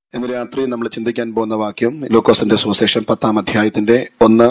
ഇന്ന് രാത്രി നമ്മൾ ചിന്തിക്കാൻ പോകുന്ന വാക്യം ലൂക്കോസിന്റെ സുവിശേഷം പത്താം അധ്യായത്തിന്റെ ഒന്ന്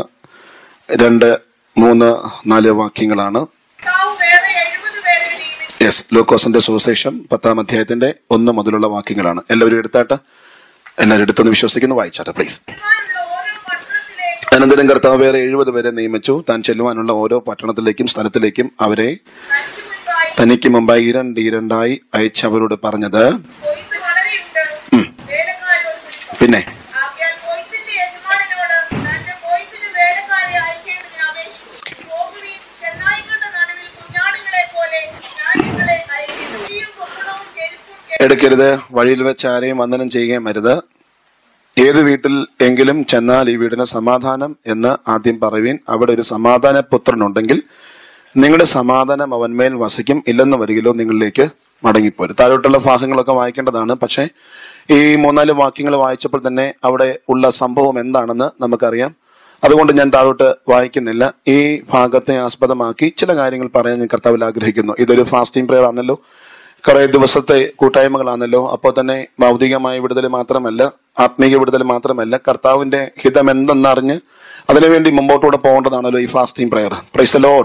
രണ്ട് മൂന്ന് നാല് വാക്യങ്ങളാണ് കർത്താവ് വേറെ എഴുപത് പേരെ നിയമിച്ചു യെസ് ലൂക്കോസിന്റെ സുവിശേഷം പത്താം അധ്യായത്തിന്റെ ഒന്ന് മുതലുള്ള വാക്യങ്ങളാണ് എല്ലാവരും എടുത്താട്ട് എല്ലാവരും എടുത്തെന്ന് വിശ്വസിക്കുന്നു വായിച്ചാട്ടെ പ്ലീസ് ചെല്ലുവാനുള്ള ഓരോ പട്ടണത്തിലേക്കും അനന്തരം കർത്താവ് വേറെ എഴുപത് പേരെ നിയമിച്ചു താൻ ചെല്ലുവാനുള്ള ഓരോ പട്ടണത്തിലേക്കും സ്ഥലത്തിലേക്കും അവരെ തനിക്ക് മുൻപായി തനിക്ക് മുമ്പായി ഇരണ്ട് ഇരണ്ടായി അയച്ചവരോട് പറഞ്ഞത് കൊയ്ത്ത് വളരെയുണ്ട് വേലക്കാരോ ചുരുക്കം പിന്നെ ആകയാൽ കൊയ്ത്തിന്റെ യജമാനനോട് തന്റെ കൊയ്ത്തിന് വേലക്കാരെ അയക്കേണ്ടതിന് അപേക്ഷിച്ചു പോകുവിൻ ചെന്നായ്ക്കളുടെ നടുവിൽ കുഞ്ഞാടുകളെ പോലെ ഞാൻ നിങ്ങളെ അയക്കുന്നു തീയും പൊക്കണവും ചെരുപ്പും കെ- എടുക്കരുത് വഴിയിൽ വെച്ച് ആരെയും വന്ദനം ചെയ്യുകയും അരുത് ഏത് വീട്ടിൽ എങ്കിലും ചെന്നാൽ ഈ വീടിന് സമാധാനം എന്ന് ആദ്യം പറയുവീൻ അവിടെ ഒരു സമാധാന പുത്രനുണ്ടെങ്കിൽ നിങ്ങളുടെ സമാധാനം അവന്മേൽ വസിക്കും ഇല്ലെന്ന് വരികിലോ നിങ്ങളിലേക്ക് മടങ്ങിപ്പോരും താഴോട്ടുള്ള ഭാഗങ്ങളൊക്കെ വായിക്കേണ്ടതാണ് പക്ഷേ ഈ മൂന്നാല് വാക്യങ്ങൾ വായിച്ചപ്പോൾ തന്നെ അവിടെ ഉള്ള സംഭവം എന്താണെന്ന് നമുക്കറിയാം അതുകൊണ്ട് ഞാൻ താഴോട്ട് വായിക്കുന്നില്ല ഈ ഭാഗത്തെ ആസ്പദമാക്കി ചില കാര്യങ്ങൾ പറയാൻ ഞാൻ കർത്താവിൽ ആഗ്രഹിക്കുന്നു ഇതൊരു ഫാസ്റ്റിംഗ് പ്രയർ ആണല്ലോ കുറെ ദിവസത്തെ കൂട്ടായ്മകളാണല്ലോ അപ്പോൾ തന്നെ ഭൗതികമായ വിടുതൽ മാത്രമല്ല ആത്മീയ വിടുതൽ മാത്രമല്ല കർത്താവിന്റെ ഹിതം എന്തെന്നറിഞ്ഞ് അതിനുവേണ്ടി മുമ്പോട്ടൂടെ പോകേണ്ടതാണല്ലോ ഈ ഫാസ്റ്റിംഗ് പ്രയർ പ്രൈസലോൺ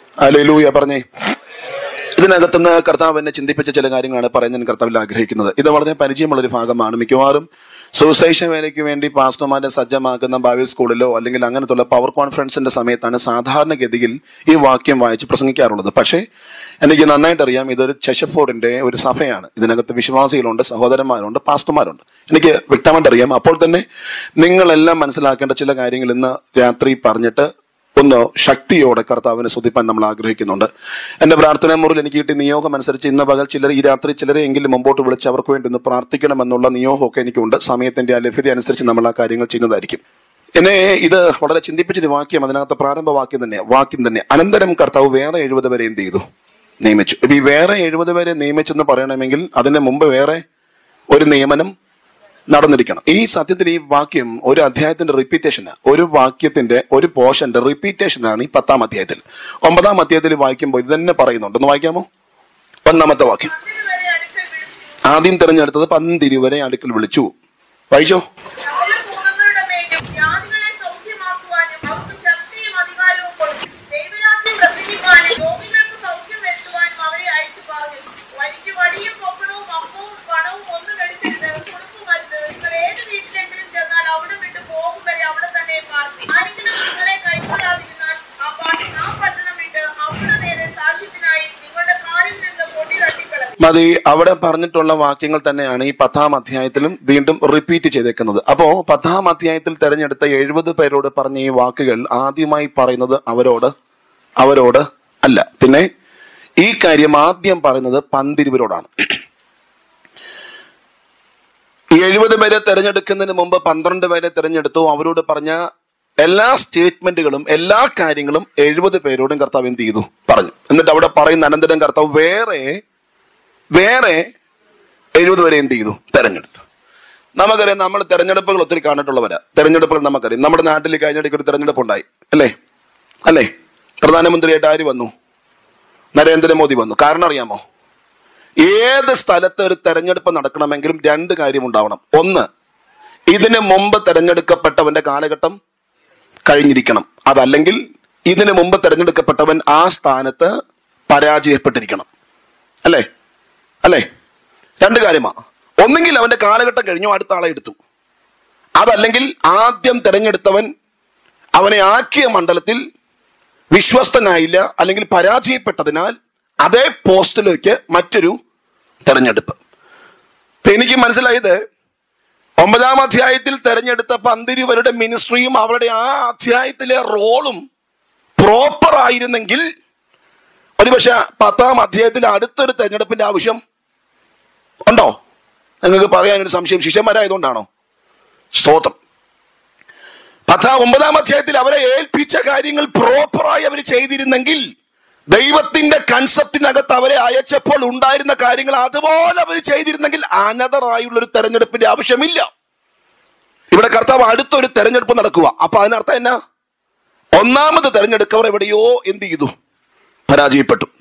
അലൂയ പറഞ്ഞേ ഇതിനകത്തുനിന്ന് കർത്താവ് എന്നെ ചിന്തിപ്പിച്ച ചില കാര്യങ്ങളാണ് പറയാൻ ഞാൻ കർത്താവിൽ ആഗ്രഹിക്കുന്നത് ഇത് വളരെ പരിചയമുള്ള ഒരു ഭാഗമാണ് മിക്കവാറും സുവിശേഷ വേലയ്ക്ക് വേണ്ടി പാസ്റ്റർമാരെ സജ്ജമാക്കുന്ന ബൈബിൾ സ്കൂളിലോ അല്ലെങ്കിൽ അങ്ങനത്തുള്ള പവർ കോൺഫറൻസിന്റെ സമയത്താണ് സാധാരണഗതിയിൽ ഈ വാക്യം വായിച്ച് പ്രസംഗിക്കാറുള്ളത് പക്ഷേ എനിക്ക് നന്നായിട്ട് അറിയാം ഇതൊരു ചെഷഫോർഡിന്റെ ഒരു സഭയാണ് ഇതിനകത്ത് വിശ്വാസികളുണ്ട് സഹോദരന്മാരുണ്ട് പാസ്റ്റർമാരുണ്ട് എനിക്ക് വ്യക്തമായിട്ട് അറിയാം അപ്പോൾ തന്നെ നിങ്ങളെല്ലാം മനസ്സിലാക്കേണ്ട ചില കാര്യങ്ങൾ ഇന്ന് രാത്രി പറഞ്ഞിട്ട് ഒന്ന് ശക്തിയോടെ കർത്താവിനെ സ്തുതിപ്പാൻ നമ്മൾ ആഗ്രഹിക്കുന്നുണ്ട് എന്റെ പ്രാർത്ഥനാ മുറിയിൽ എനിക്ക് കിട്ടിയ നിയോഗം അനുസരിച്ച് ഇന്ന് പകൽ ചിലർ ഈ രാത്രി ചിലരെ എങ്കിലും മുമ്പോട്ട് വിളിച്ച് അവർക്ക് വേണ്ടി ഒന്ന് പ്രാർത്ഥിക്കണമെന്നുള്ള നിയോഗമൊക്കെ എനിക്കുണ്ട് സമയത്തിന്റെ ആ ലഭ്യത അനുസരിച്ച് നമ്മൾ ആ കാര്യങ്ങൾ ചെയ്യുന്നതായിരിക്കും എന്നെ ഇത് വളരെ ചിന്തിപ്പിച്ചൊരു വാക്യം അതിനകത്ത് പ്രാരംഭ വാക്യം തന്നെ വാക്യം തന്നെ അനന്തരം കർത്താവ് വേറെ എഴുപത് പേരെ എന്ത് ചെയ്തു നിയമിച്ചു ഇപ്പൊ ഈ വേറെ എഴുപത് പേരെ നിയമിച്ചെന്ന് പറയണമെങ്കിൽ അതിന് മുമ്പ് വേറെ ഒരു നിയമനം നടന്നിരിക്കണം ഈ സത്യത്തിൽ ഈ വാക്യം ഒരു അധ്യായത്തിന്റെ റിപ്പീറ്റേഷന് ഒരു വാക്യത്തിന്റെ ഒരു പോർഷന്റെ റിപ്പീറ്റേഷനാണ് ഈ പത്താം അധ്യായത്തിൽ ഒമ്പതാം അധ്യായത്തിൽ വായിക്കുമ്പോൾ ഇത് തന്നെ പറയുന്നുണ്ട് ഒന്ന് വായിക്കാമോ ഒന്നാമത്തെ വാക്യം പന്തിന് വരെ അടുക്കൽ വിളിച്ചു ആദ്യം തിരഞ്ഞെടുത്തത് പന്തിരുവരെ അടുക്കൽ വിളിച്ചു വായിച്ചോ സകല ഭൂതങ്ങളുടെ മേലും ജാതികളെ സൗഖ്യമാക്കുവാനും അവർക്ക് ശക്തിയും അധികാരവും കൊടുത്തു ദൈവരാജ്യം പ്രസംഗിക്കാനും രോഗികൾക്ക് സൗഖ്യം വരുത്തുവാനും അവരെ അയച്ചു പറഞ്ഞു വഴിക്ക് വടിയും പൊക്കണവും അപ്പവും പണവും ഒന്നും എടുക്കരുത് കുടുംബം വരുത് നിങ്ങൾ ഏത് വീട്ടിലെങ്കിലും ചെന്നാൽ അവിടെ വിട്ട് പോകും വരെ അവിടെ തന്നെ പാർക്കും ആരെങ്കിലും നിങ്ങളെ കൈക്കൊള്ളാതിരുന്നാൽ ആ പാട്ട് ആ പട്ടണം വിട്ട് അവിടെ നേരെ സാക്ഷ്യത്തിനായി നിങ്ങളുടെ കാലിൽ നിന്ന് പൊടി തട്ടിക്കളയും മതി അവിടെ പറഞ്ഞിട്ടുള്ള വാക്യങ്ങൾ തന്നെയാണ് ഈ പത്താം അധ്യായത്തിലും വീണ്ടും റിപ്പീറ്റ് ചെയ്തേക്കുന്നത് അപ്പോ പത്താം അധ്യായത്തിൽ തെരഞ്ഞെടുത്ത എഴുപത് പേരോട് പറഞ്ഞ ഈ വാക്കുകൾ ആദ്യമായി പറയുന്നത് അവരോട് അവരോട് അല്ല പിന്നെ ഈ കാര്യം ആദ്യം പറയുന്നത് പന്തിരുവരോടാണ് ഈ എഴുപത് പേരെ തെരഞ്ഞെടുക്കുന്നതിന് മുമ്പ് പന്ത്രണ്ട് പേരെ തെരഞ്ഞെടുത്തു അവരോട് പറഞ്ഞ എല്ലാ സ്റ്റേറ്റ്മെന്റുകളും എല്ലാ കാര്യങ്ങളും എഴുപത് പേരോടും കർത്താവ് എന്ത് ചെയ്തു പറഞ്ഞു എന്നിട്ട് അവിടെ പറയുന്ന അനന്തരം കർത്താവ് വേറെ വേറെ എഴുപത് വരെ എന്ത് ചെയ്തു തെരഞ്ഞെടുത്തു നമുക്കറിയാം നമ്മൾ തെരഞ്ഞെടുപ്പുകൾ ഒത്തിരി കണ്ടിട്ടുള്ളവരാ തെരഞ്ഞെടുപ്പുകൾ നമുക്കറിയാം നമ്മുടെ നാട്ടിൽ കഴിഞ്ഞിടയ്ക്ക് ഒരു തെരഞ്ഞെടുപ്പ് ഉണ്ടായി അല്ലേ അല്ലേ പ്രധാനമന്ത്രിയായിട്ട് ആര് വന്നു നരേന്ദ്രമോദി വന്നു കാരണം അറിയാമോ ഏത് സ്ഥലത്ത് ഒരു തെരഞ്ഞെടുപ്പ് നടക്കണമെങ്കിലും രണ്ട് കാര്യം ഉണ്ടാവണം ഒന്ന് ഇതിന് മുമ്പ് തെരഞ്ഞെടുക്കപ്പെട്ടവന്റെ കാലഘട്ടം കഴിഞ്ഞിരിക്കണം അതല്ലെങ്കിൽ ഇതിനു മുമ്പ് തെരഞ്ഞെടുക്കപ്പെട്ടവൻ ആ സ്ഥാനത്ത് പരാജയപ്പെട്ടിരിക്കണം അല്ലേ അല്ലേ രണ്ട് കാര്യമാ ഒന്നെങ്കിൽ അവന്റെ കാലഘട്ടം കഴിഞ്ഞു അടുത്ത ആളെ എടുത്തു അതല്ലെങ്കിൽ ആദ്യം തെരഞ്ഞെടുത്തവൻ അവനെ ആക്കിയ മണ്ഡലത്തിൽ വിശ്വസ്തനായില്ല അല്ലെങ്കിൽ പരാജയപ്പെട്ടതിനാൽ അതേ പോസ്റ്റിലേക്ക് മറ്റൊരു തെരഞ്ഞെടുപ്പ് ഇപ്പൊ എനിക്ക് മനസ്സിലായത് ഒമ്പതാം അധ്യായത്തിൽ തെരഞ്ഞെടുത്ത പന്തിരുവരുടെ മിനിസ്ട്രിയും അവരുടെ ആ അധ്യായത്തിലെ റോളും പ്രോപ്പർ ആയിരുന്നെങ്കിൽ ഒരുപക്ഷെ പത്താം അധ്യായത്തിൽ അടുത്തൊരു തെരഞ്ഞെടുപ്പിന്റെ ആവശ്യം ഉണ്ടോ നിങ്ങൾക്ക് പറയാനൊരു സംശയം ശിഷ്യന്മാരായതുകൊണ്ടാണോ സ്തോത്രം പത്താം ഒമ്പതാം അധ്യായത്തിൽ അവരെ ഏൽപ്പിച്ച കാര്യങ്ങൾ പ്രോപ്പറായി അവർ ചെയ്തിരുന്നെങ്കിൽ ദൈവത്തിന്റെ കൺസെപ്റ്റിനകത്ത് അവരെ അയച്ചപ്പോൾ ഉണ്ടായിരുന്ന കാര്യങ്ങൾ അതുപോലെ അവർ ചെയ്തിരുന്നെങ്കിൽ അനതറായുള്ള ഒരു തെരഞ്ഞെടുപ്പിന്റെ ആവശ്യമില്ല ഇവിടെ കർത്താവ് അടുത്തൊരു തെരഞ്ഞെടുപ്പ് നടക്കുക അപ്പൊ അതിനർത്ഥം എന്നാ ഒന്നാമത് തെരഞ്ഞെടുക്കവർ എവിടെയോ എന്ത് ചെയ്തു പരാജയപ്പെട്ടു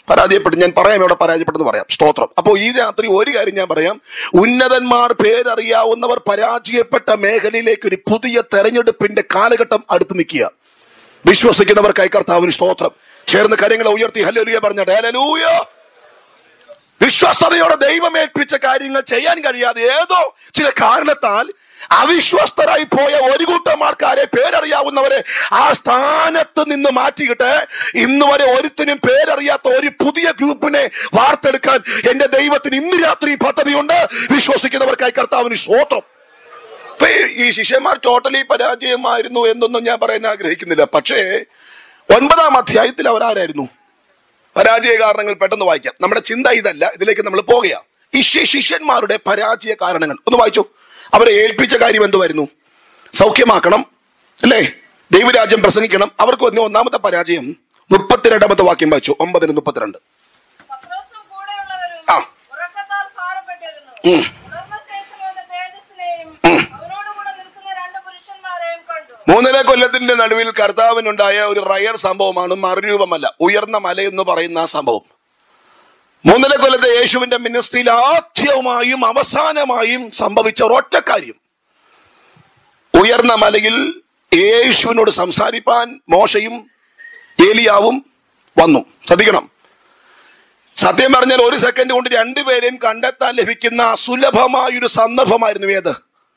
പരാജയപ്പെട്ടു ഞാൻ പറയാം ഇവിടെ പരാജയപ്പെട്ടെന്ന് പറയാം സ്തോത്രം അപ്പോൾ ഈ രാത്രി ഒരു കാര്യം ഞാൻ പറയാം ഉന്നതന്മാർ പേരറിയാവുന്നവർ പരാജയപ്പെട്ട മേഖലയിലേക്ക് ഒരു പുതിയ തെരഞ്ഞെടുപ്പിന്റെ കാലഘട്ടം അടുത്ത് നിൽക്കുക വിശ്വസിക്കുന്നവർക്കായി കർത്താവിന് സ്തോത്രം ചേർന്ന് കാര്യങ്ങളെ ഉയർത്തി ഹല്ലേലൂയ പറഞ്ഞ ഹല്ലേലൂയ വിശ്വസ്തയോടെ ദൈവം ഏൽപ്പിച്ച കാര്യങ്ങൾ ചെയ്യാൻ കഴിയാതെ ഏതോ ചില കാരണത്താൽ അവിശ്വസ്തരായി പോയ ഒരു കൂട്ടം ആൾക്കാരെ പേരറിയാവുന്നവരെ ആ സ്ഥാനത്ത് നിന്ന് മാറ്റിയിട്ട് ഇന്ന് വരെ ഒരുത്തിനും പേരറിയാത്ത ഒരു പുതിയ ഗ്രൂപ്പിനെ വാർത്തെടുക്കാൻ എന്റെ ദൈവത്തിന് ഇന്ന് രാത്രി പദ്ധതിയുണ്ട് വിശ്വസിക്കുന്നവർക്കായി കർത്താവിന് സ്വോത്രം ഇപ്പൊ ഈ- ഈ ശിഷ്യന്മാർ ടോട്ടലി പരാജയമായിരുന്നു എന്നൊന്നും ഞാൻ പറയാൻ ആഗ്രഹിക്കുന്നില്ല പക്ഷേ ഒൻപതാം അധ്യായത്തിൽ അവരാരായിരുന്നു പരാജയ കാരണങ്ങൾ പെട്ടെന്ന് വായിക്കാം നമ്മുടെ ചിന്ത ഇതല്ല ഇതിലേക്ക് നമ്മൾ പോകുക ഈ ശി- ശിഷ്യന്മാരുടെ പരാജയ കാരണങ്ങൾ ഒന്ന് വായിച്ചു അവരെ ഏൽപ്പിച്ച കാര്യം എന്തുവായിരുന്നു സൗഖ്യമാക്കണം അല്ലേ ദൈവരാജ്യം പ്രസംഗിക്കണം അവർക്ക് വന്ന ഒന്നാമത്തെ പരാജയം മുപ്പത്തിരണ്ടാമത്തെ വാക്യം വായിച്ചു ഒമ്പതിന് മുപ്പത്തിരണ്ട് പത്രോസും കൂടെയുള്ളവരും ആ. ഉറക്കത്താൽ ഭാരപ്പെട്ടിരുന്നു. ഉം. ഉണർന്ന ശേഷം അവന്റെ തേജസ്സിനെയും അവനോടുകൂടെ നിൽക്കുന്ന രണ്ട് പുരുഷന്മാരെയും കണ്ടു. മൂന്നര കൊല്ലത്തിന്റെ നടുവിൽ കർത്താവിനുണ്ടായ ഒരു റയർ സംഭവമാണ് മറുരൂപമല്ല ഉയർന്ന മല എന്ന് പറയുന്ന ആ സംഭവം മൂന്നര കൊല്ലത്തെ യേശുവിന്റെ മിനിസ്ട്രിയിൽ ആദ്യമായും അവസാനമായും സംഭവിച്ച ഒരൊറ്റ കാര്യം ഉയർന്ന മലയിൽ യേശുവിനോട് സംസാരിപ്പാൻ മോശയും ഏലിയാവും വന്നു ശ്രദ്ധിക്കണം സത്യം പറഞ്ഞാൽ ഒരു സെക്കൻഡ് കൊണ്ട് രണ്ടുപേരെയും കണ്ടെത്താൻ ലഭിക്കുന്ന സുലഭമായൊരു സന്ദർഭമായിരുന്നു ഏത്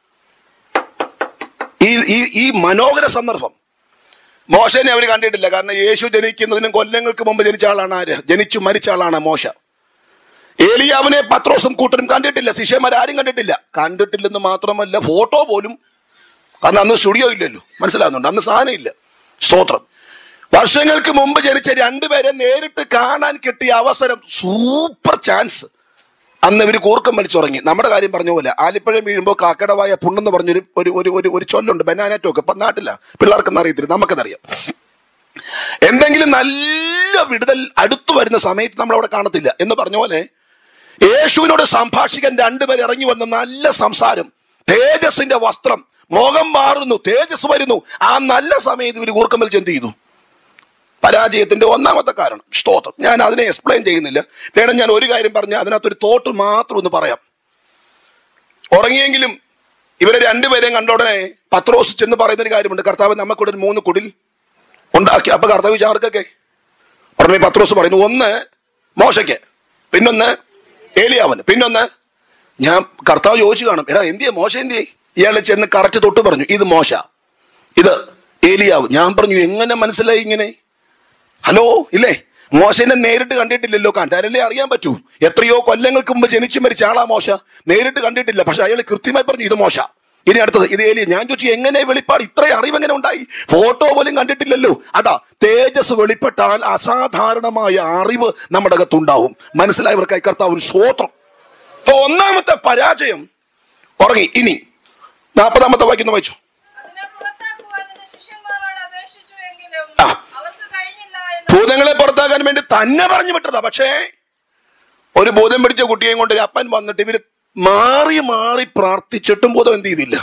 ഈ ഈ ഈ മനോഹര സന്ദർഭം മോശനെ അവർ കണ്ടിട്ടില്ല കാരണം യേശു ജനിക്കുന്നതിനും കൊല്ലങ്ങൾക്ക് മുമ്പ് ജനിച്ച ആളാണ് ആര് ജനിച്ചു മരിച്ച ആളാണ് മോശ ഏലിയാവിനെ പത്രോസും കൂട്ടരും കണ്ടിട്ടില്ല ശിഷ്യന്മാർ ആരും കണ്ടിട്ടില്ല കണ്ടിട്ടില്ലെന്ന് മാത്രമല്ല ഫോട്ടോ പോലും കാരണം അന്ന് സ്റ്റുഡിയോ ഇല്ലല്ലോ മനസ്സിലാവുന്നുണ്ട് അന്ന് സാധനം ഇല്ല സ്തോത്രം വർഷങ്ങൾക്ക് മുമ്പ് ജനിച്ച രണ്ടുപേരെ നേരിട്ട് കാണാൻ കിട്ടിയ അവസരം സൂപ്പർ ചാൻസ് അന്ന് ഇവർ കൂർക്കം വലിച്ചുറങ്ങി നമ്മുടെ കാര്യം പറഞ്ഞ പോലെ ആലിപ്പഴം വീഴുമ്പോൾ കാക്കടവായ പുണ്ണെന്ന് പറഞ്ഞൊരു ഒരു ഒരു ഒരു ഒരു ചൊല്ലുണ്ട് ബനാനാറ്റൊക്കെ ഇപ്പം നാട്ടില്ല പിള്ളേർക്കൊന്നും അറിയത്തില്ല നമുക്കതറിയാം എന്തെങ്കിലും നല്ല വിടുതൽ അടുത്തു വരുന്ന സമയത്ത് നമ്മൾ അവിടെ കാണത്തില്ല എന്ന് പറഞ്ഞ പോലെ യേശുവിനോട് സംഭാഷിക്കാൻ രണ്ടുപേർ ഇറങ്ങി വന്ന നല്ല സംസാരം തേജസ്സിന്റെ വസ്ത്രം മോഹം മാറുന്നു തേജസ് വരുന്നു ആ നല്ല സമയത്ത് ഇവർ കൂർക്കം വലിച്ച് എന്ത് ചെയ്തു പരാജയത്തിന്റെ ഒന്നാമത്തെ കാരണം സ്തോത്രം ഞാൻ അതിനെ എക്സ്പ്ലെയിൻ ചെയ്യുന്നില്ല വേണം ഞാൻ ഒരു കാര്യം പറഞ്ഞ അതിനകത്തൊരു തോട്ട് മാത്രം ഒന്ന് പറയാം ഉറങ്ങിയെങ്കിലും ഇവരെ രണ്ടുപേരെയും കണ്ട ഉടനെ പത്രോസ് ചെന്ന് പറയുന്ന ഒരു കാര്യമുണ്ട് കർത്താവ് നമുക്കൂടെ ഒരു മൂന്ന് കുടിൽ ഉണ്ടാക്കി അപ്പൊ കർത്താവ് ചാർക്കൊക്കെ ഉടനെ പത്രോസ് പറയുന്നു ഒന്ന് മോശയ്ക്ക് പിന്നൊന്ന് ഏലിയാവന് പിന്നൊന്ന് ഞാൻ കർത്താവ് ചോദിച്ചു കാണും എടാ എന്തിയെ മോശ എന്തിയെ ഇയാളെ ചെന്ന് കറക്റ്റ് തൊട്ട് പറഞ്ഞു ഇത് മോശ ഇത് ഏലിയാവ് ഞാൻ പറഞ്ഞു എങ്ങനെ മനസ്സിലായി ഇങ്ങനെ ഹലോ ഇല്ലേ മോശനെ നേരിട്ട് കണ്ടിട്ടില്ലല്ലോ കണ്ടാലല്ലേ അറിയാൻ പറ്റൂ എത്രയോ കൊല്ലങ്ങൾക്ക് മുമ്പ് ജനിച്ചു മരിച്ച ആളാ മോശ നേരിട്ട് കണ്ടിട്ടില്ല പക്ഷെ അയാൾ കൃത്യമായി പറഞ്ഞു ഇത് മോശ ഇനി അടുത്തത് ഇത് ഏലിയ ഞാൻ ചോദിച്ചു എങ്ങനെ വെളിപ്പാട് ഇത്രയും അറിവ് എങ്ങനെ ഉണ്ടായി ഫോട്ടോ പോലും കണ്ടിട്ടില്ലല്ലോ അതാ തേജസ് വെളിപ്പെട്ടാൽ അസാധാരണമായ അറിവ് നമ്മുടെ അകത്തുണ്ടാവും മനസ്സിലായവർക്കായി കർത്താവ് ഒരു സ്വോത്രം അപ്പൊ ഒന്നാമത്തെ പരാജയം ഉറങ്ങി ഇനി നാൽപ്പതാമത്തെ വായിക്കുന്നു വായിച്ചു അതിനെ പുറത്താക്കുവാൻ നിന്റെ ശിഷ്യന്മാരോട് അപേക്ഷിച്ചു എങ്കിലും ആ. അവർക്ക് കഴിഞ്ഞില്ല എന്ന് ഭൂതങ്ങളെ പുറത്താക്കാൻ വേണ്ടി തന്നെ പറഞ്ഞു വിട്ടതാ പക്ഷേ ഒരു ഭൂതം പിടിച്ച കുട്ടിയെയും കൊണ്ട് ഒരു അപ്പൻ വന്നിട്ട് ഇവര് മാറി മാറി പ്രാർത്ഥിച്ചിട്ടും ഭൂതം എന്ത് ചെയ്തില്ല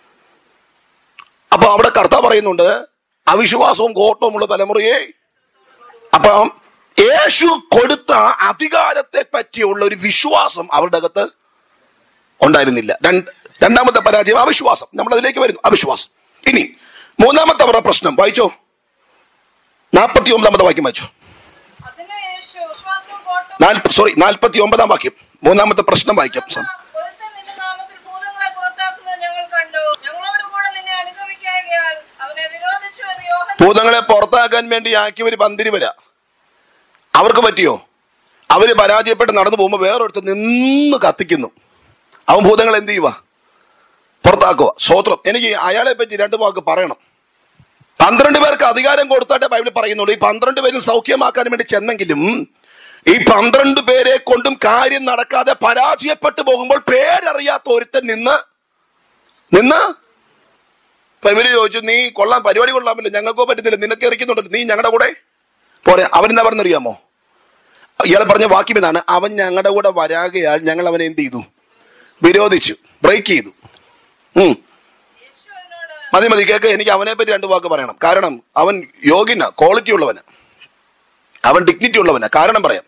അപ്പൊ അവിടെ കർത്താവ് പറയുന്നുണ്ട് അവിശ്വാസവും കോട്ടവുമുള്ള തലമുറയെ അപ്പം യേശു കൊടുത്ത അധികാരത്തെ പറ്റിയുള്ള ഒരു വിശ്വാസം അവരുടെ അകത്ത് ഉണ്ടായിരുന്നില്ല രണ്ട് രണ്ടാമത്തെ പരാജയം അവിശ്വാസം നമ്മൾ അതിലേക്ക് വരുന്നു അവിശ്വാസം ഇനി മൂന്നാമത്തെ അവരുടെ പ്രശ്നം വായിച്ചോ നാൽപ്പത്തി ഒമ്പതാമത്തെ വാക്യം വായിച്ചോ അതിന് യേശു വിശ്വാസവും കോട്ടവും നാൽപ്പ സോറി നാൽപ്പത്തി ഒമ്പതാം വാക്യം മൂന്നാമത്തെ പ്രശ്നം വായിക്കാം സം. ഒരുത്തൻ നിന്റെ നാമത്തിൽ ഭൂതങ്ങളെ പുറത്താക്കുന്നത് ഞങ്ങൾ കണ്ടു ഞങ്ങളോട് കൂടെ നിന്നെ അനുഗമിക്കായകയാൽ അവനെ വിരോധിച്ചു എന്ന് യോഹൻ ഭൂതങ്ങളെ പുറത്താക്കാൻ വേണ്ടി ആക്കിയവർ പന്തിരി വരാ അവർക്ക് പറ്റിയോ അവര് പരാജയപ്പെട്ട് നടന്നു പോകുമ്പോൾ വേറൊരുത്തർ നിന്ന് കത്തിക്കുന്നു അവൻ ഭൂതങ്ങൾ എന്ത് ചെയ്യുക പുറത്താക്കുക സ്വോത്രം എനിക്ക് അയാളെ പറ്റി രണ്ട് വാക്ക് പറയണം പന്ത്രണ്ട് പേർക്ക് അധികാരം കൊടുത്താട്ടെ ബൈബിളിൽ പറയുന്നുള്ളൂ ഈ പന്ത്രണ്ട് പേരും സൗഖ്യമാക്കാൻ വേണ്ടി ചെന്നെങ്കിലും ഈ പന്ത്രണ്ട് പേരെ കൊണ്ടും കാര്യം നടക്കാതെ പരാജയപ്പെട്ടു പോകുമ്പോൾ പേരറിയാത്ത ഒരുത്തൻ നിന്ന് നിന്ന് ഇപ്പൊ ഇവര് ചോദിച്ചു നീ കൊള്ളാൻ പരിപാടി കൊള്ളാമല്ലോ ഞങ്ങൾക്കോ പറ്റുന്നില്ല നിനക്ക് ഇറക്കുന്നുണ്ടല്ലോ നീ ഞങ്ങളുടെ കൂടെ പോരെ അവൻ എന്നാ പറഞ്ഞറിയാമോ ഇയാൾ പറഞ്ഞ വാക്യം ഇതാണ് അവൻ ഞങ്ങളുടെ കൂടെ വരാകയാൽ ഞങ്ങൾ അവനെ എന്ത് ചെയ്തു വിരോധിച്ചു ബ്രേക്ക് ചെയ്തു ഉം യേശു അവനോട് മതി മതി കേക്ക് എനിക്ക് അവനെ പറ്റി രണ്ട് വാക്ക് പറയണം കാരണം അവൻ യോഗ്യന ക്വാളിറ്റി ഉള്ളവന് അവൻ ഡിഗ്നിറ്റി ഉള്ളവന് കാരണം പറയാം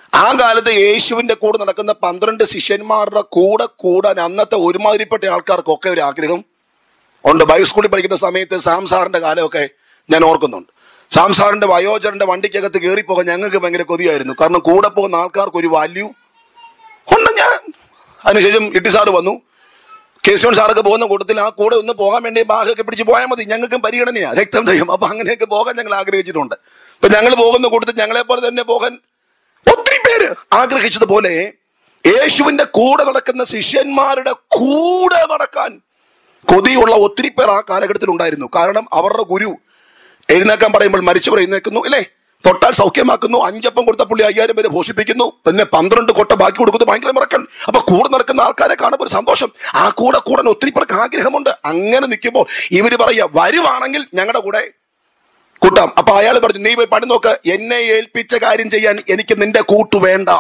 ആ കാലത്ത് യേശുവിന്റെ കൂടെ നടക്കുന്ന പന്ത്രണ്ട് ശിഷ്യന്മാരുടെ കൂടെ കൂടാൻ അന്നത്തെ ഒരുമാതിരിപ്പെട്ട ആൾക്കാർക്കൊക്കെ ഒരു ആഗ്രഹം ഉണ്ട് ബൈ സ്കൂളിൽ പഠിക്കുന്ന സമയത്ത് സാം സാറിന്റെ കാലമൊക്കെ ഞാൻ ഓർക്കുന്നുണ്ട് സാം സാറിന്റെ വയോജനന്റെ വണ്ടിക്കകത്ത് കയറിപ്പോകാൻ ഞങ്ങൾക്ക് ഭയങ്കര കൊതിയായിരുന്നു കാരണം കൂടെ പോകുന്ന ആൾക്കാർക്ക് ഒരു വാല്യൂ ഉണ്ട് ഞാൻ അതിനുശേഷം ഇട്ടി സാറ് വന്നു കേശവൻ സാറൊക്കെ പോകുന്ന കൂട്ടത്തിൽ ആ കൂടെ ഒന്ന് പോകാൻ വേണ്ടി ബാഗൊക്കെ പിടിച്ച് പോയാൽ മതി ഞങ്ങൾക്കും പരിഗണനയാ രക്തം തരും അപ്പൊ അങ്ങനെയൊക്കെ പോകാൻ ഞങ്ങൾ ആഗ്രഹിച്ചിട്ടുണ്ട് ഇപ്പൊ ഞങ്ങൾ പോകുന്ന കൂട്ടത്തിൽ ഞങ്ങളെ പോലെ തന്നെ പോകാൻ ഒത്തിരി പേര് ആഗ്രഹിച്ചതുപോലെ യേശുവിന്റെ കൂടെ നടക്കുന്ന ശിഷ്യന്മാരുടെ കൂടെ നടക്കാൻ കൊതിയുള്ള ഒത്തിരി പേർ ആ കാലഘട്ടത്തിൽ ഉണ്ടായിരുന്നു കാരണം അവരുടെ ഗുരു എഴുന്നേക്കാൻ പറയുമ്പോൾ മരിച്ചവർ എഴുന്നേക്കുന്നു അല്ലേ തൊട്ടാൽ സൗഖ്യമാക്കുന്നു അഞ്ചപ്പം കൊടുത്ത പുള്ളി അയ്യായിരം പേര് പോഷിപ്പിക്കുന്നു പിന്നെ പന്ത്രണ്ട് കൊട്ട ബാക്കി കൊടുക്കുന്നു ഭയങ്കര മറക്കൽ അപ്പൊ കൂടെ നടക്കുന്ന ആൾക്കാരെ കാണുമ്പോൾ ഒരു സന്തോഷം ആ കൂടെ കൂടാൻ ഒത്തിരി പേർക്ക് ആഗ്രഹമുണ്ട് അങ്ങനെ നിൽക്കുമ്പോൾ ഇവര് പറയുക വരുവാണെങ്കിൽ ഞങ്ങളുടെ കൂടെ കൂട്ടാം അപ്പൊ അയാൾ പറഞ്ഞു നീ പോയി പണി നോക്ക് എന്നെ ഏൽപ്പിച്ച കാര്യം ചെയ്യാൻ എനിക്ക് നിന്റെ കൂട്ടു വേണ്ട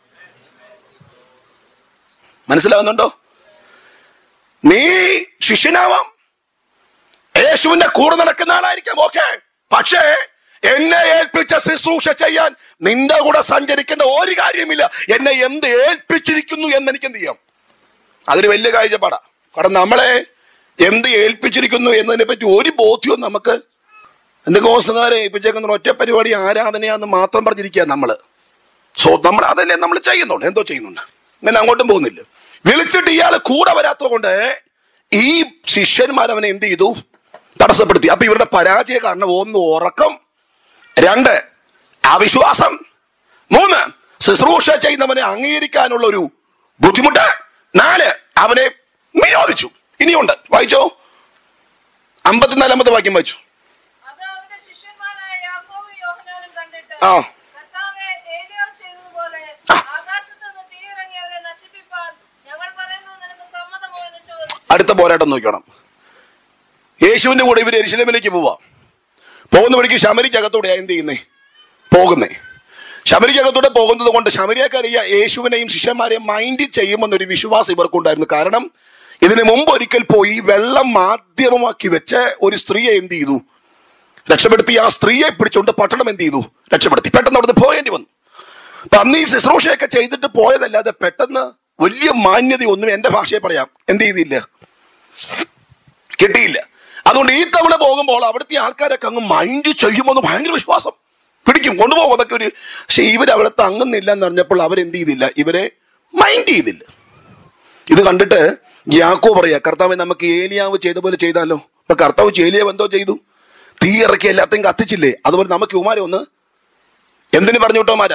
മനസ്സിലാവുന്നുണ്ടോ നീ ശിഷ്യനാവാം യേശുവിന്റെ കൂടെ നടക്കുന്ന ആളായിരിക്കാം ഓക്കെ പക്ഷേ എന്നെ ഏൽപ്പിച്ച ശുശ്രൂഷ ചെയ്യാൻ നിന്റെ കൂടെ സഞ്ചരിക്കേണ്ട ഒരു കാര്യമില്ല എന്നെ എന്ത് ഏൽപ്പിച്ചിരിക്കുന്നു എന്ന് എനിക്ക് എന്ത് ചെയ്യാം അതൊരു വലിയ കാഴ്ചപ്പാടാ കാരണം നമ്മളെ എന്ത് ഏൽപ്പിച്ചിരിക്കുന്നു എന്നതിനെ പറ്റി ഒരു ബോധ്യവും നമുക്ക് എന്റെ കോസുകാരെ ഏൽപ്പിച്ചേക്കുന്ന ഒറ്റ പരിപാടി ആരാധനയാന്ന് മാത്രം പറഞ്ഞിരിക്കുക നമ്മള് സോ നമ്മൾ അതല്ലേ നമ്മൾ ചെയ്യുന്നുണ്ട് എന്തോ ചെയ്യുന്നുണ്ട് അങ്ങനെ അങ്ങോട്ടും പോകുന്നില്ല വിളിച്ചിട്ട് ഇയാൾ കൂടെ വരാത്തത് കൊണ്ട് ഈ ശിഷ്യന്മാർ അവനെ എന്ത് ചെയ്തു തടസ്സപ്പെടുത്തി അപ്പൊ ഇവരുടെ പരാജയ കാരണം ഒന്ന് ഉറക്കം രണ്ട് അവിശ്വാസം മൂന്ന് ശുശ്രൂഷ ചെയ്യുന്നവനെ അംഗീകരിക്കാനുള്ള ഒരു ബുദ്ധിമുട്ട് നാല് അവനെ നിരോധിച്ചു ഇനിയുണ്ട് വായിച്ചോ അമ്പത്തിനാലാമത്തെ വാക്യം വായിച്ചു അത് അവന്റെ ശിഷ്യന്മാരായ യാക്കോബും യോഹന്നാനും കണ്ടിട്ട് ആ. കർത്താവേ, ഏലിയാവ് ചെയ്തതുപോലെ ആ. ആകാശത്ത് നിന്ന് തീയിറങ്ങി അവരെ നശിപ്പിപ്പാൻ ഞങ്ങൾ പറയുന്നത് നിനക്ക് സമ്മതമോ എന്ന് ചോദിച്ചു അടുത്ത പോരാട്ടം നോക്കണം യേശുവിന്റെ കൂടെ ഇവർ എരിശിലമിലേക്ക് പോവാ പോകുന്ന വഴിക്ക് ശമരിക്കകത്തൂടെയാ എന്ത് ചെയ്യുന്നേ പോകുന്നേ ശമരിക്കകത്തൂടെ പോകുന്നത് കൊണ്ട് ശമരിയക്കറിയ യേശുവിനെയും ശിഷ്യന്മാരെയും മൈൻഡ് ചെയ്യുമെന്നൊരു വിശ്വാസം ഇവർക്കുണ്ടായിരുന്നു കാരണം ഇതിനു മുമ്പ് ഒരിക്കൽ പോയി വെള്ളം മാധ്യമമാക്കി വെച്ച് ഒരു സ്ത്രീയെ എന്ത് ചെയ്തു രക്ഷപ്പെടുത്തി ആ സ്ത്രീയെ പിടിച്ചുകൊണ്ട് പട്ടണം എന്ത് ചെയ്തു രക്ഷപ്പെടുത്തി പെട്ടെന്ന് അവിടുന്ന് പോയേണ്ടി വന്നു അപ്പൊ അന്ന് ഈ ശുശ്രൂഷയൊക്കെ ചെയ്തിട്ട് പോയതല്ലാതെ പെട്ടെന്ന് വലിയ മാന്യത ഒന്നും എന്റെ ഭാഷയെ പറയാം എന്ത് ചെയ്തില്ല കിട്ടിയില്ല അതുകൊണ്ട് ഈ തവണ പോകുമ്പോൾ അവിടുത്തെ ആൾക്കാരൊക്കെ അങ്ങ് മൈൻഡ് ചെയ്യുമെന്ന് ഭയങ്കര വിശ്വാസം പിടിക്കും കൊണ്ടുപോകും അതൊക്കെ ഒരു പക്ഷെ ഇവർ അവിടെ തങ്ങുന്നില്ല എന്ന് അറിഞ്ഞപ്പോൾ അവരെന്ത് ചെയ്തില്ല ഇവരെ മൈൻഡ് ചെയ്തില്ല ഇത് കണ്ടിട്ട് യാക്കോ പറയാ കർത്താവ് നമുക്ക് ഏലിയാവ് ചെയ്ത പോലെ ചെയ്താലോ അപ്പൊ കർത്താവ് ഏലിയാവ് എന്തോ ചെയ്തു തീ ഇറക്കി എല്ലാத்தைയും കത്തിച്ചില്ലേ അതുപോലെ നമുക്ക് ഉമാരെ ഒന്ന് എന്തിനു പറഞ്ഞു വിട്ടോമാരാ